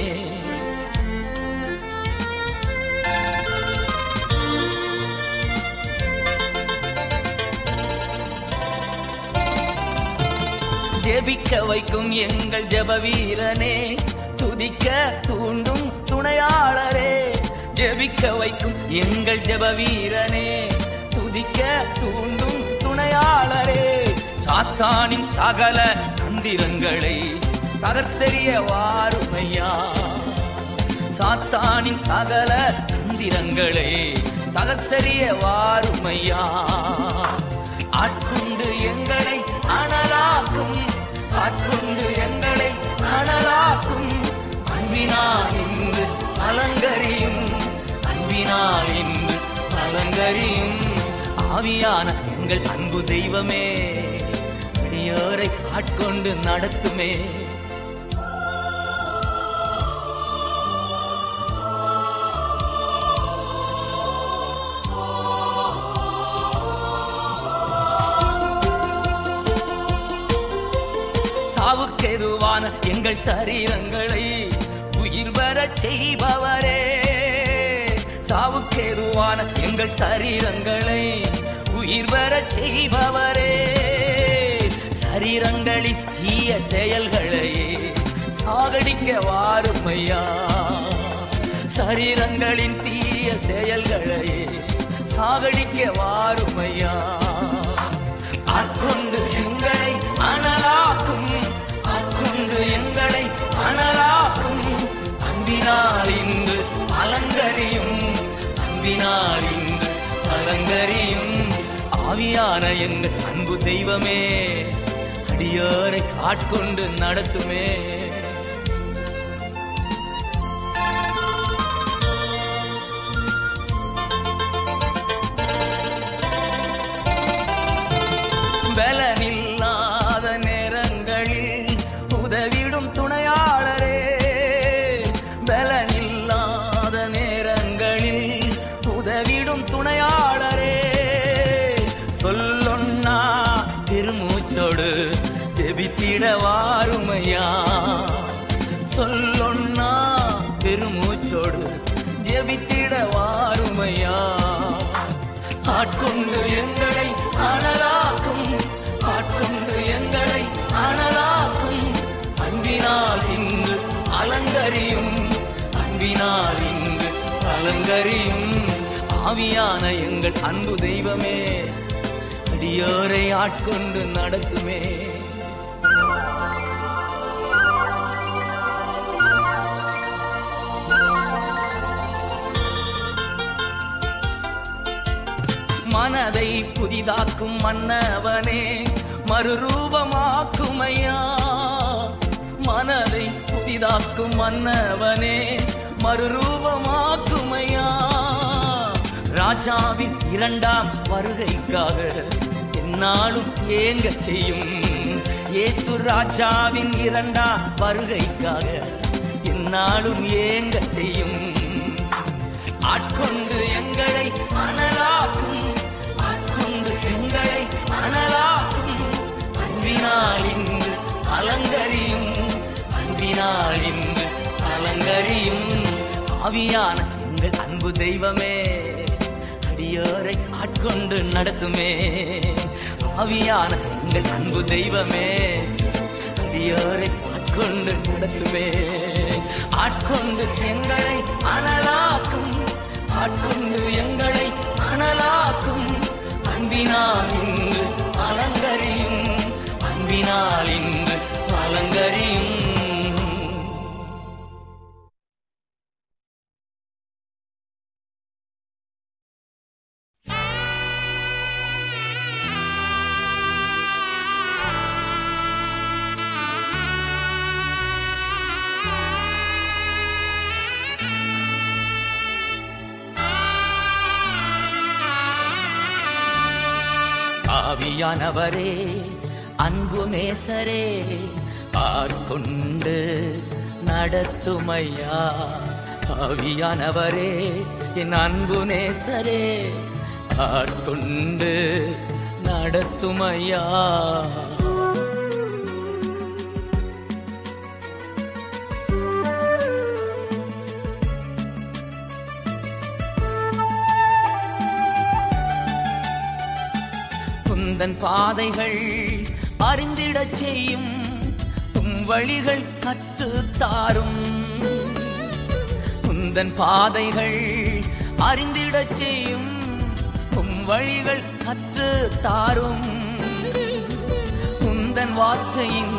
ஜெபிக்க வைக்கும் எங்கள் ஜெப வீரனே துதிக்க தூண்டும் துணையாளரே ஜெபிக்க வைக்கும் எங்கள் ஜெப வீரனே துதிக்க தூண்டும் துணையாளரே சாத்தானின் சகல தந்திரங்களை தகர்த்தெறிய வாருமையா சாத்தானின் சகல தந்திரங்களை தகர்த்தறிய வாருமையா ஆட்கொண்டு எங்களை அனலாக்கும் ஆட்கொண்டு எங்களை அனலாக்கும் அன்பினால் இன்று அலங்கரியும் அன்பினால் இன்று அலங்கரியும் ஆவியான எங்கள் அன்பு தெய்வமே அடியோரை ஆட்கொண்டு நடத்துமே சாவுக்கெதுவான எங்கள் சரீரங்களை உயிர் வரச் செய்பவரே சாவுக்கெதுவான எங்கள் சரீரங்களை உயிர் வரச் செய்பவரே சரீரங்களின் தீய செயல்களை சாகடிக்க வாருமையா சரீரங்களின் தீய செயல்களை சாகடிக்க வாருமையா ஆட்கொண்டு எங்களை அனலாக்கும் ஆட்கொண்டு எங்களை அனலாக்கும் அன்பினால் இன்று அலங்கரியும் அன்பினால் இன்று அலங்கரியும் ஆவியான எங்கள் அன்பு தெய்வமே அடியோரை ஆட்கொண்டு நடத்துமே பலனில்லாத நேரங்களில் உதவிடும் துணையாளரே பலனில்லாத நேரங்களில் உதவிடும் துணையாளரே சொல்லொன்னா பெருமூச்சோடு ஜெபித்திட வாருமையா சொல்லொன்னா பெருமூச்சோடு ஜெபித்திட வாருமையா ஆட்கொண்டு எங்களை அனலாக்கும் ஆட்கொண்டு எங்களை அனலாக்கும் அன்பினால் இன்று அலங்கரியும் அன்பினால் இன்று அலங்கரியும் ஆவியான எங்கள் அன்பு தெய்வமே அடியோரை ஆட்கொண்டு நடத்துமே மனதை புதிதாக்கும் மன்னவனே மறுரூபமாக்குமையா மனதை புதிதாக்கும் மன்னவனே மறுரூபமாக்குமையா ராஜாவின் இரண்டாம் வருகைக்காக என்னாலும் ஏங்க செய்யும் இயேசு ராஜாவின் இரண்டாம் வருகைக்காக என்னாலும் ஏங்க செய்யும் ஆட்கொண்டு எங்களை அனலாக்கும் ஆட்கொண்டு எங்களை அனலாக்கும் அன்பினால் இன்று அலங்கரியும் அன்பினால் இன்று அலங்கரியும் ஆவியான எங்கள் அன்பு தெய்வமே அடியோரை ஆட்கொண்டு நடத்துமே ஆவியான எங்கள் அன்பு தெய்வமே அடியோரை ஆட்கொண்டு நடத்துமே ஆட்கொண்டு எங்களை அனலாக்கும் ஆட்கொண்டு எங்களை அனலாக்கும் அன்பினால் இன்று அலங்கரியும் அன்பினால் இன்று அலங்கரியும் ஆவியானவரே அன்பு நேசரே ஆட்கொண்டு நடத்துமையா ஆவியானவரே என் அன்பு நேசரே ஆட்கொண்டு நடத்துமையா குந்தன் பாதைகள் அறிந்திடச் செய்யும் உம் வழிகள் கற்றுத் தாரும் குந்தன் பாதைகள் அறிந்திடச் செய்யும் உம் வழிகள் கற்றுத் தாரும் குந்தன் வார்த்தையின்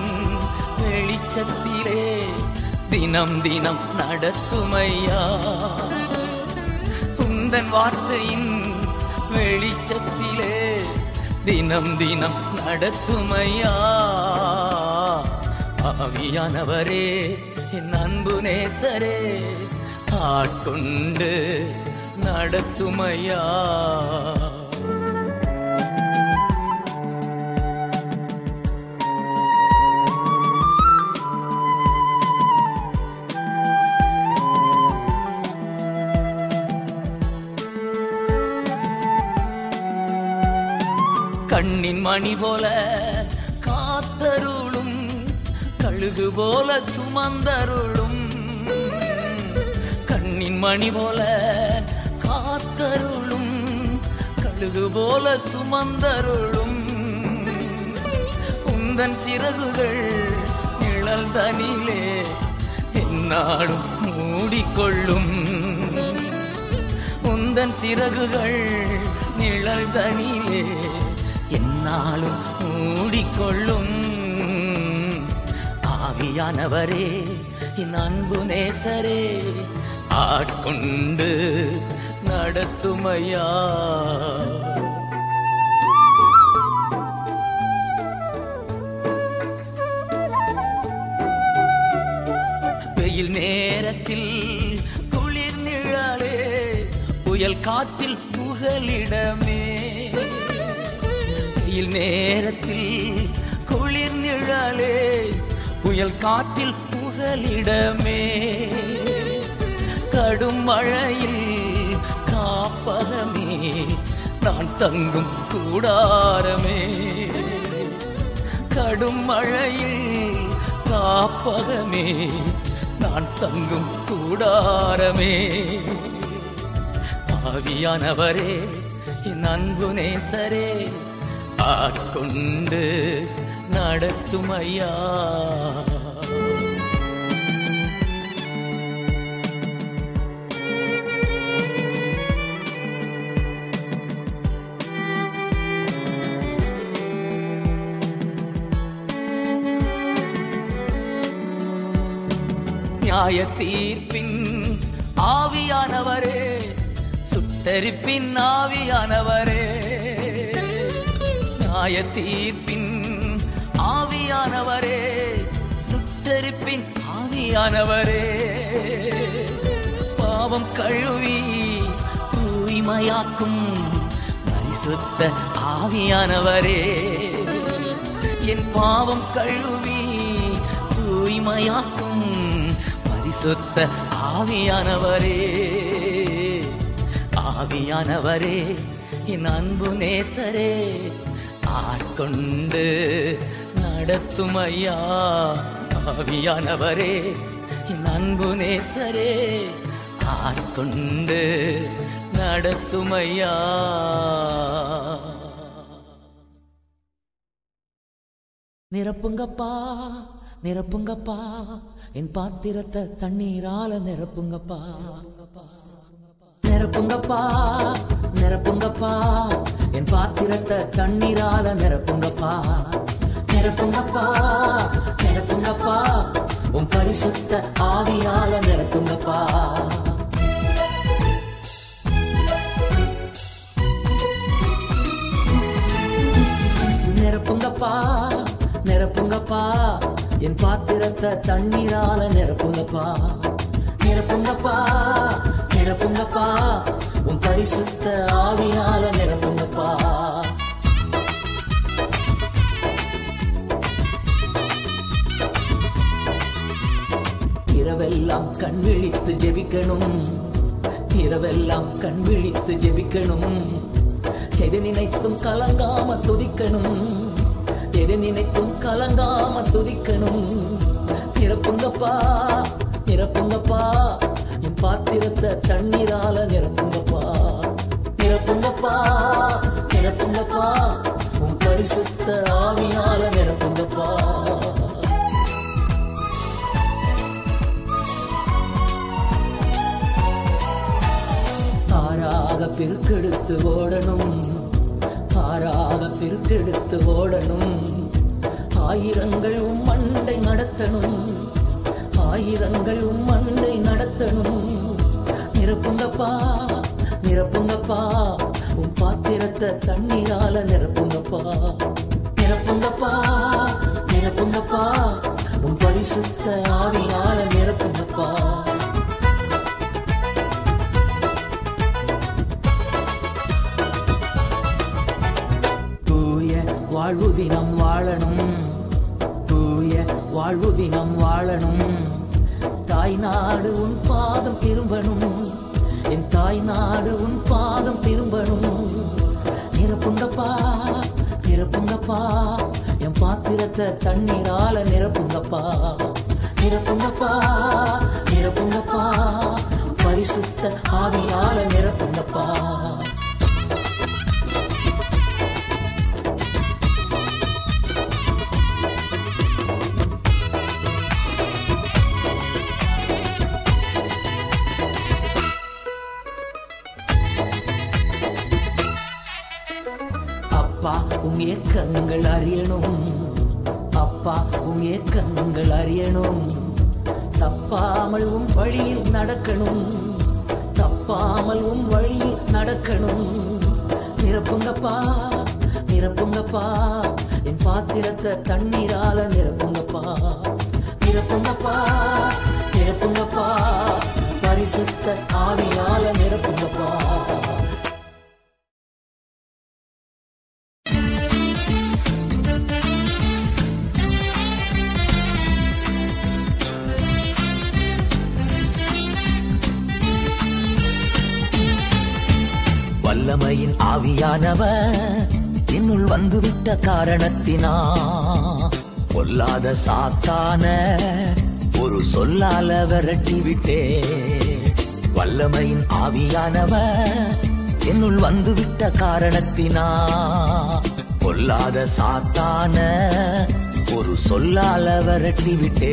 வெளிச்சத்திலே தினம் தினம் நடத்துமையா உந்தன் வார்த்தையின் வெளிச்சத்திலே தினம் தினம் நடத்துமையா ஆவியானவரே என் அன்பு நேசரே ஆட்கொண்டு நடத்துமையா கண்ணின் மணி போல காத்தருளும் கழுகு போல சுமந்தருளும் கண்ணின் மணி போல காத்தருளும் கழுகு போல சுமந்தருளும் உந்தன் சிறகுகள் நிழல் தனிலே என்னாடும் மூடிக்கொள்ளும் உந்தன் சிறகுகள் நிழல் தனிலே என்னாலும் மூடிக்கொள்ளும் ஆவியானவரே என் அன்பு நேசரே ஆட்கொண்டு நடத்துமையா வெயில் நேரத்தில் குளிர் நிழலே புயல் காற்றில் புகலிடமே வெயில் நேரத்தில் குளிர் நிழலே புயல் காற்றில் புகலிடமே கடும் மழையில் காப்பகமே நான் தங்கும் கூடாரமே கடும் மழையில் காப்பகமே நான் தங்கும் கூடாரமே ஆவியானவரே என் அன்பு நேசரே ஆட்கொண்டு நடத்தும் ஐயா நியாய தீர்ப்பின் ஆவியானவரே சுட்டரிப்பின் ஆவியானவரே நியாய தீர்ப்பின் ஆவியானவரே சுட்டரிப்பின் ஆவியானவரே பாவம் கழுவி தூய்மையாக்கும் பரிசுத்த ஆவியானவரே என் பாவம் கழுவி தூய்மையாக்கும் பரிசுத்த ஆவியானவரே ஆவியானவரே என் அன்பு நேசரே ஆட்கொண்டு நடத்தும் ஐயா ஆவியானவரே என் அன்பு நேசரே ஆட்கொண்டு நடத்தும் ஐயா நிரப்புங்கப்பா நிரப்புங்கப்பா என் பாத்திரத்தை தண்ணீரால நிரப்புங்கப்பா நிரப்புங்கப்பா நிரப்புங்கப்பா என் பாத்திரத்தை தண்ணீரால நிரப்புங்கப்பா நிரப்புங்கப்பா நிரப்புங்கப்பா உன் பரிசுத்த ஆவியால நிரப்புங்கப்பா நிரப்புங்கப்பா நிரப்புங்கப்பா என் பாத்திரத்தை தண்ணீரால நிரப்புங்கப்பா நிரப்புங்கப்பா நிரப்புங்கப்பா உன் பரிசுத்த ஆவியால நிரப்புங்கப்பா இரவெல்லாம் கண் விழித்து ஜெபிக்கணும் இரவெல்லாம் கண் விழித்து ஜெபிக்கணும் எது நினைத்தும் கலங்காம துதிக்கணும் எது நினைத்தும் கலங்காம துதிக்கணும் நிரப்புங்கப்பா நிரப்புங்கப்பா என் பாத்திரத்தை தண்ணீரால நிரப்புங்கப்பா நிரப்புங்கப்பா நிரப்புங்கப்பா உன் பரிசுத்த ஆவியால நிரப்புங்கப்பா ஆறாக பெருக்கெடுத்து ஓடணும் ஆறாக பெருக்கெடுத்து ஓடணும் ஆயிரங்கள் உம் மண்டை நடத்தணும் ஆயிரங்கள் உம் மண்டை நடத்தணும் நிரப்புங்கப்பா நிரப்புங்கப்பா உன் பாத்திரத்தை தண்ணீரால நிரப்புங்கப்பா நிரப்புங்கப்பா நிரப்புங்கப்பா உன் பரிசுத்த ஆவியால நிரப்புங்கப்பா தூய வாழ்வு தினம் வாழணும் தூய வாழ்வு தினம் வாழணும் தாய் நாடு உன் பாதம் திரும்பணும் என் தாய் நாடு உன் பாதம் திரும்பணும் நிரப்புங்கப்பா நிரப்புங்கப்பா என் பாத்திரத்தை தண்ணீரால நிரப்புங்கப்பா நிரப்புங்கப்பா நிரப்புங்கப்பா பரிசுத்த ஆவியால நிரப்புங்கப்பா அப்பா உன் ஏக்கங்கள் அறியணும் அப்பா உன் ஏக்கங்கள் அறியணும் தப்பாமல் உன் வழியில் நடக்கணும் தப்பாமல் உன் வழியில் நடக்கணும் நிரப்புங்கப்பா நிரப்புங்கப்பா என் பாத்திரத்தை தண்ணீரால நிரப்புங்கப்பா நிரப்புங்கப்பா நிரப்புங்கப்பா பரிசுத்த ஆவியால நிரப்புங்கப்பா வல்லமையின் ஆவியானவர் என்னுள் வந்துவிட்ட காரணத்தினா பொல்லாத சாத்தான ஒரு சொல்லால விரட்டி விட்டே வல்லமையின் ஆவியானவர் என்னுள் வந்துவிட்ட காரணத்தினா பொல்லாத சாத்தான ஒரு சொல்லால விரட்டி விட்டே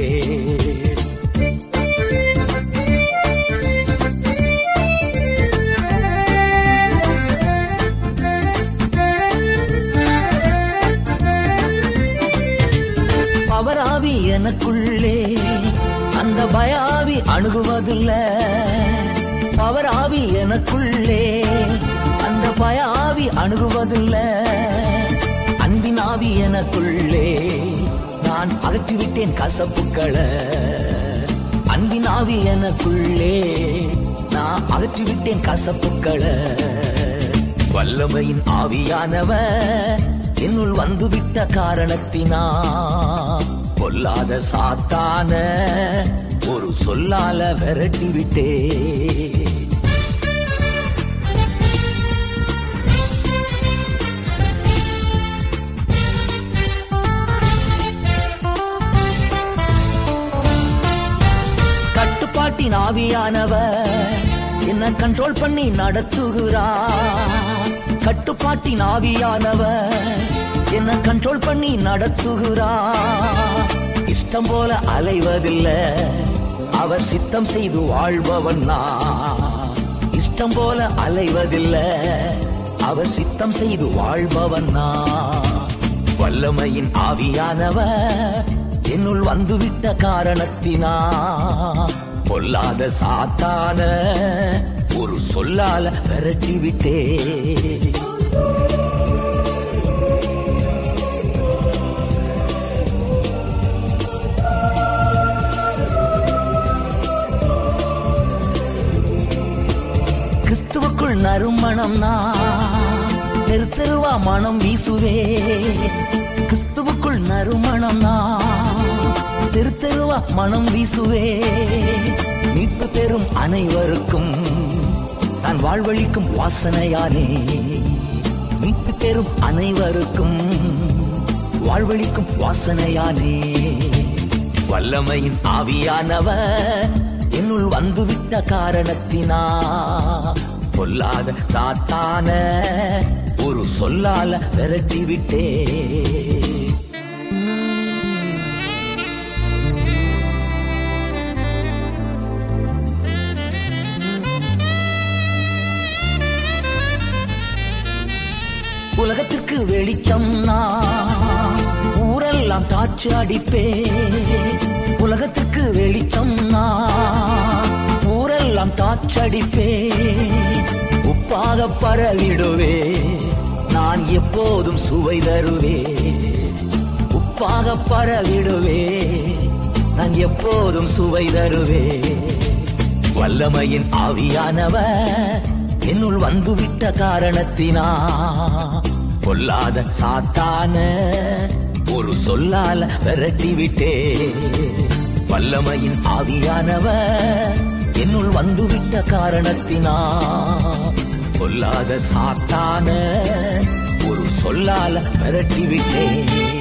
பவராவி எனக்குள்ளே அந்த பயாவி அணுகுவதில்ல பவராவி எனக்குள்ளே அந்த பயாவி அணுகுவதில்ல அன்பின் ஆவி எனக்குள்ளே நான் அகற்றிவிட்டேன் கசப்புக்களை அன்பின் ஆவி எனக்குள்ளே நான் அகற்றிவிட்டேன் கசப்புக்களை வல்லமையின் ஆவியானவர் என்னுள் வந்துவிட்ட காரணத்தினா பொல்லாத சாத்தான ஒரு சொல்லால விரட்டி விட்டே கட்டுப்பாட்டின் ஆவியானவர் என்ன கண்ட்ரோல் பண்ணி நடத்துகிறார் கட்டுப்பாட்டின் ஆவியானவர் என்ன கண்ட்ரோல் பண்ணி நடத்துகிறார் இஷ்டம் போல அலைவதில்ல அவர் சித்தம் செய்து வாழ்பவன் நான் இஷ்டம் போல அலைவதில்ல அவர் சித்தம் செய்து வாழ்பவன் நான் வல்லமையின் ஆவியானவர் என்னுள் வந்துவிட்ட காரணத்தினா பொல்லாத சாத்தான ஒரு சொல்லால விரட்டி விட்டே கிறிஸ்துவுக்குள் நறுமணம் நான் தெரு தெருவா மனம் வீசுவே கிறிஸ்துவுக்குள் நறுமணம் நான் தெரு தெருவா மனம் வீசுவே மீட்பு பெறும் அனைவருக்கும் நான் வாழ்வழிக்கும் வாசனையானே மீட்பு பெறும் அனைவருக்கும் வாழ்வழிக்கும் வாசனையானே வல்லமையின் ஆவியானவர் என்னுள் வந்துவிட்ட காரணத்தினா பொல்லாத சாத்தான ஒரு சொல்லால விரட்டி விட்டே உலகத்திற்கு வெளிச்சம் நான் ஊரெல்லாம் காற்று அடிப்பே உலகத்திற்கு வெளிச்சம் நான் ஊரெல்லாம் காற்றடிப்பே உப்பாக பரவிடுவே நான் எப்போதும் சுவை தருவே உப்பாக பரவிடுவே நான் எப்போதும் சுவை தருவே வல்லமையின் ஆவியானவர் என்னுள் வந்துவிட்ட காரணத்தினா பொல்லாத சாத்தான ஒரு சொல்லால விரட்டி விட்டே வல்லமையின் ஆவியானவர் என்னுள் வந்துவிட்ட காரணத்தினா பொல்லாத சாத்தான ஒரு சொல்லால விரட்டி விட்டேன்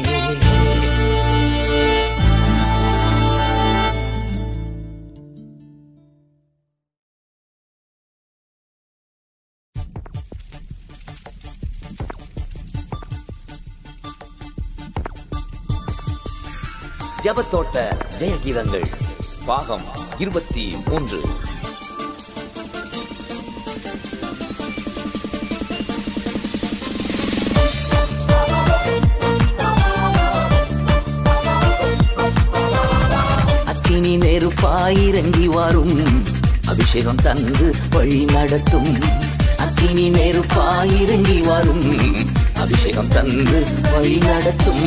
ஜபத்தோட்ட ஜெயகீதங்கள் பாகம் இருபத்தி மூன்று அக்கினி நெருப்பாயிரங்கி வரும் அபிஷேகம் தந்து வழி நடத்தும் அக்கினி நெருப்பாயிரங்கி வரும் அபிஷேகம் தந்து வழி நடத்தும்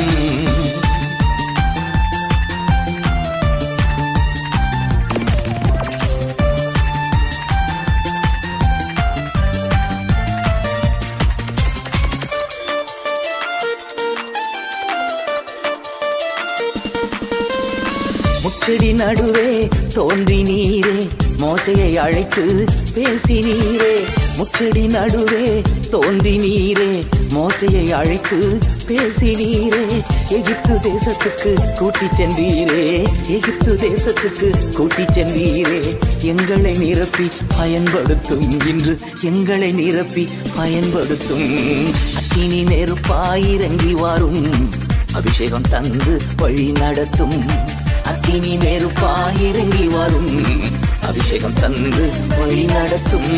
முச்செடி நடுவே தோன்றி நீரே மோசையை அழைத்து பேசி நீரே முச்செடி நடுவே தோன்றி நீரே மோசையை அழைத்து பேசி நீரே எகிப்து தேசத்துக்கு கூட்டிச் சென்றீரே எகிப்து தேசத்துக்கு கூட்டிச் சென்றீரே எங்களை நிரப்பி பயன்படுத்தும் இன்று எங்களை நிரப்பி பயன்படுத்தும் அக்கினி நெருப்பாயிரங்கி வரும் அபிஷேகம் தந்து வழி நடத்தும் அக்கினி நெருப்பாயிரங்கி வரும் அபிஷேகம் தந்து வழி நடத்தும்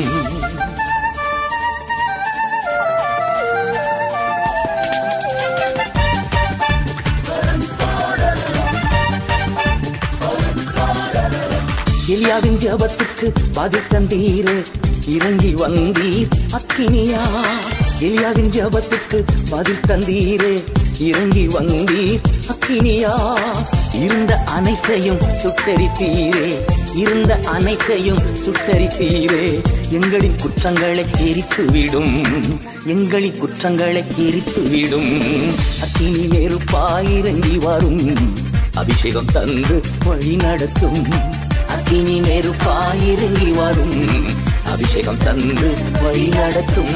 எலியாவின் ஜபத்துக்கு பதில் தந்தீரே இறங்கி வந்தீர் அக்கினியா எலியாவின் ஜபத்துக்கு பதில் தந்தீரே இறங்கி வந்தீர் அக்கினியா இருந்த அனைத்தையும் சுட்டரித்தீரே இருந்த அனைத்தையும் சுட்டரித்தீரே எங்களின் குற்றங்களை எரித்து விடும் எங்களின் குற்றங்களை எரித்து விடும் அக்கினி நெருப்பாயிரங்கி வரும் அபிஷேகம் தந்து வழி நடத்தும் அக்கினி நெருப்பாயிரங்கி வரும் அபிஷேகம் தந்து வழி நடத்தும்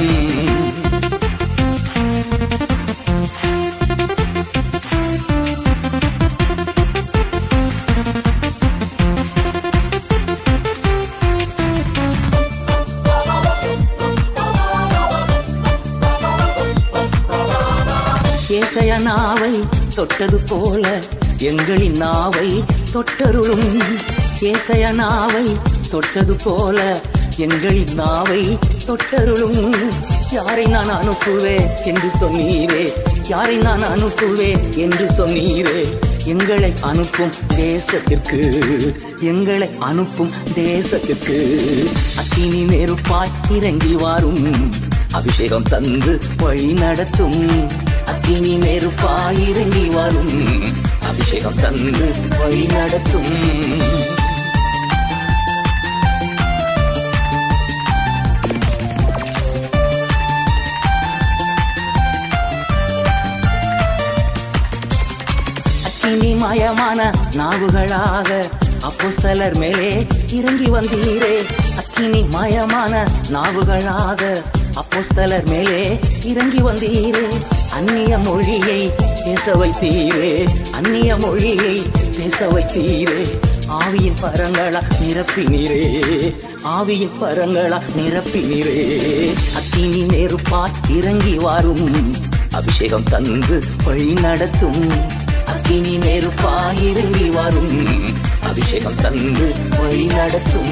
ஏசைய நாவை தொட்டது போல எங்களின் நாவை தொட்டருளும் ஏசைய நாவை தொட்டது போல எங்களின் நாவை தொட்டருளும் யாரை நான் அனுப்புவேன் என்று சொன்னீரே யாரை நான் அனுப்புவேன் என்று சொன்னீரே எங்களை அனுப்பும் தேசத்திற்கு எங்களை அனுப்பும் தேசத்திற்கு அக்கினி நெருப்பாய் இறங்கி வாரும் அபிஷேகம் தந்து வழி நடத்தும் அக்கினி நெருப்பாய் இறங்கி வரும் அபிஷேகம் தந்து வழி நடத்தும் அக்கினி மயமான நாவுகளாக அப்போஸ்தலர் மேலே இறங்கி வந்தீரே அக்கினி மயமான நாவுகளாக அப்போஸ்தலர் மேலே இறங்கி வந்தீரே அந்நிய மொழியை பேச வைத்தீரே அந்நிய மொழியை பேச வைத்தீரே ஆவியின் பரங்களா நிரப்பினீரே ஆவியின் பரங்களா நிரப்பினீரே அக்கினி நெருப்பாய் இறங்கி வாரும் அபிஷேகம் தந்து வழி நடத்தும் அக்கினி நெருப்பாயிரங்கி வரும் அபிஷேகம் தந்து வழி நடத்தும்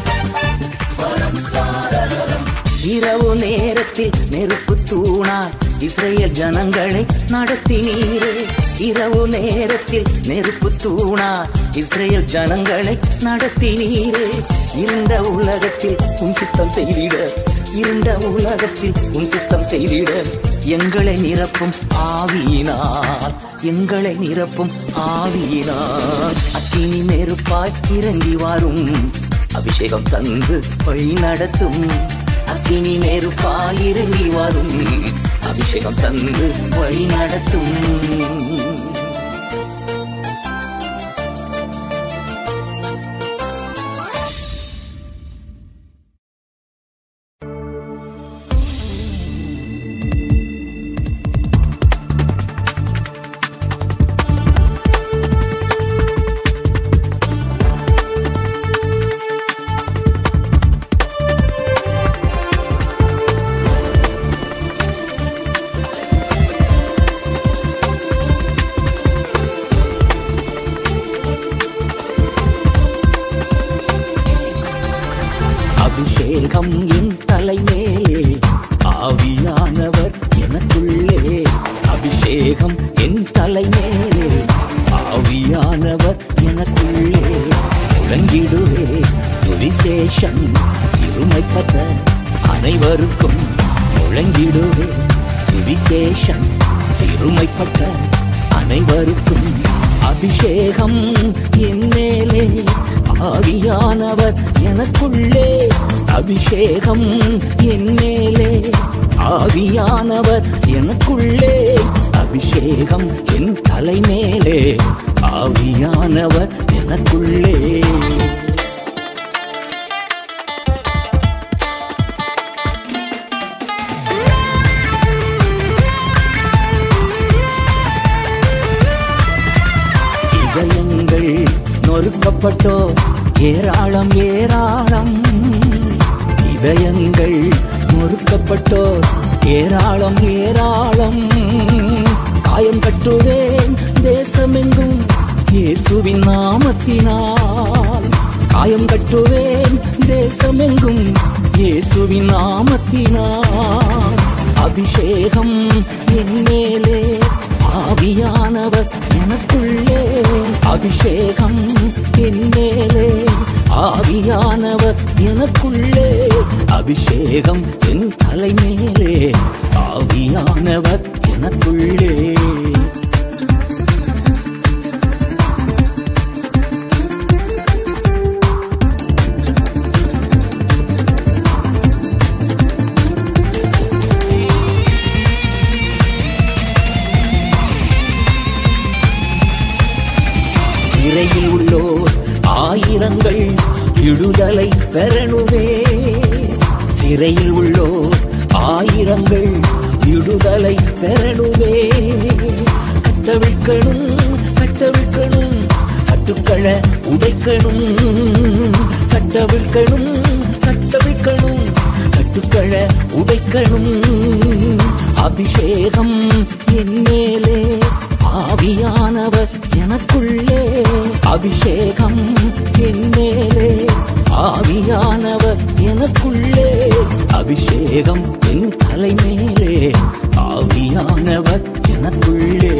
இரவு நேரத்தில் நெருப்பு தூணாய் இஸ்ரேல் ஜனங்களை நடத்தினீரே இரவு நேரத்தில் நெருப்பு தூணா இஸ்ரேல் ஜனங்களை நடத்தினீரே இருண்ட உலகத்தில் உன் சித்தம் செய்திட இருண்ட உலகத்தில் உன் சித்தம் செய்திட எங்களை நிரப்பும் ஆவியினால் எங்களை நிரப்பும் ஆவியினால் அக்கினி நெருப்பாய் இறங்கி வரும் அபிஷேகம் தந்து வழி நடத்தும் அக்கினி நெருப்பாய் இறங்கி வரும் அபிஷேகம் தந்து வழி நடத்தும் அபிஷேகம் என் தலைமேலே ஆவியானவர் எனக்குள்ளே அபிஷேகம் என் தலைமேலே ஆவியானவர் எனக்குள்ளே முழங்கிடுவே சுவிசேஷம் சிறுமைப்பட்ட அனைவருக்கும் முழங்கிடுவே சுவிசேஷம் சிறுமைப்பட்ட அனைவருக்கும் அபிஷேகம் என் மேலே ஆவியானவர் எனக்குள்ளே அபிஷேகம் என் மேலே ஆவியானவர் எனக்குள்ளே அபிஷேகம் என் தலைமேலே ஆவியானவர் எனக்குள்ளே இதயங்கள் நொறுக்கப்பட்டோ ஏராளம் ஏராளம் இதயங்கள் நொறுக்கப்பட்டோ ஏராளம் ஏராளம் காயம் கட்டுவேன் தேசமெங்கும் இயேசுவின் நாமத்தினால் காயம் கட்டுவேன் தேசமெங்கும் இயேசுவின் நாமத்தினால் அபிஷேகம் என் மேலே ஆவியானவர் எனக்குள்ளே அபிஷேகம் என் மேலே ஆவியானவர் எனக்குள்ளே அபிஷேகம் என் தலைமேலே ஆவியானவர் எனக்குள்ளே சிறையில் உள்ளோர் ஆயிரங்கள் விடுதலை பெறணுமே சிறையில் உள்ளோர் ஆயிரங்கள் விடுதலை பெறணுமே கட்டவிழ்க்கணும் கட்டவிழ்க்கணும் கட்டுக்களை உடைக்கணும் கட்டவிழ்க்கணும் கட்டவிழ்க்கணும் கட்டுக்களை உடைக்கணும் அபிஷேகம் என் மேலே ஆவியானவர் எனக்குள்ளே அபிஷேகம் என் மேலே ஆவியானவர் எனக்குள்ளே அபிஷேகம் என் தலைமேலே ஆவியானவர் எனக்குள்ளே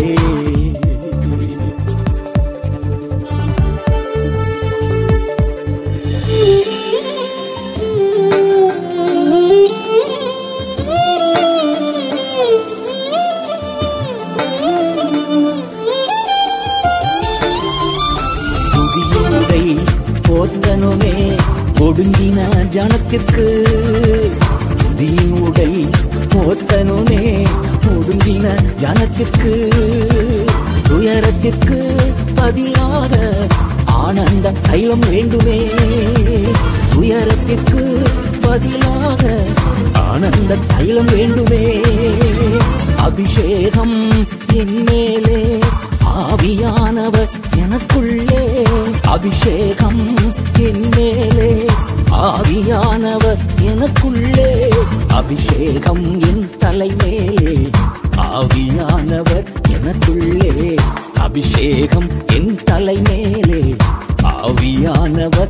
துதியோடை போத்தனுமே ஒடுங்கின ஜனத்திற்கு துதியினுடை போத்தனுமே ஒடுங்கின ஜனத்திற்கு துயரத்திற்கு பதிலாக ஆனந்த தைலம் வேண்டுமே துயரத்திற்கு பதிலாக ஆனந்த தைலம் வேண்டுமே அபிஷேகம் என் மேலே ஆவியானவர் எனக்குள்ளே அபிஷேகம் என் மேலே ஆவியானவர் எனக்குள்ளே அபிஷேகம் என் தலைமேலே ஆவியானவர் எனக்குள்ளே அபிஷேகம் என் தலைமேலே ஆவியானவர்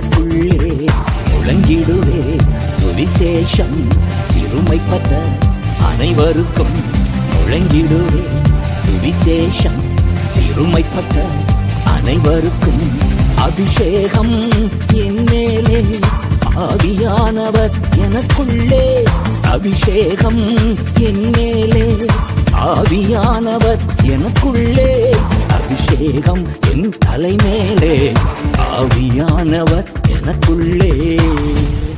எனக்குள்ளே முழங்கிடுவே சுவிசேஷம் சிறுமைப்பட்ட அனைவருக்கும் முழங்கிடுவே சுவிசேஷம் சிறுமைப்பட்ட அனைவருக்கும் அபிஷேகம் என் மேலே ஆவியானவர் எனக்குள்ளே அபிஷேகம் என் மேலே ஆவியானவர் எனக்குள்ளே அபிஷேகம் என் தலைமேலே ஆவியானவர் எனக்குள்ளே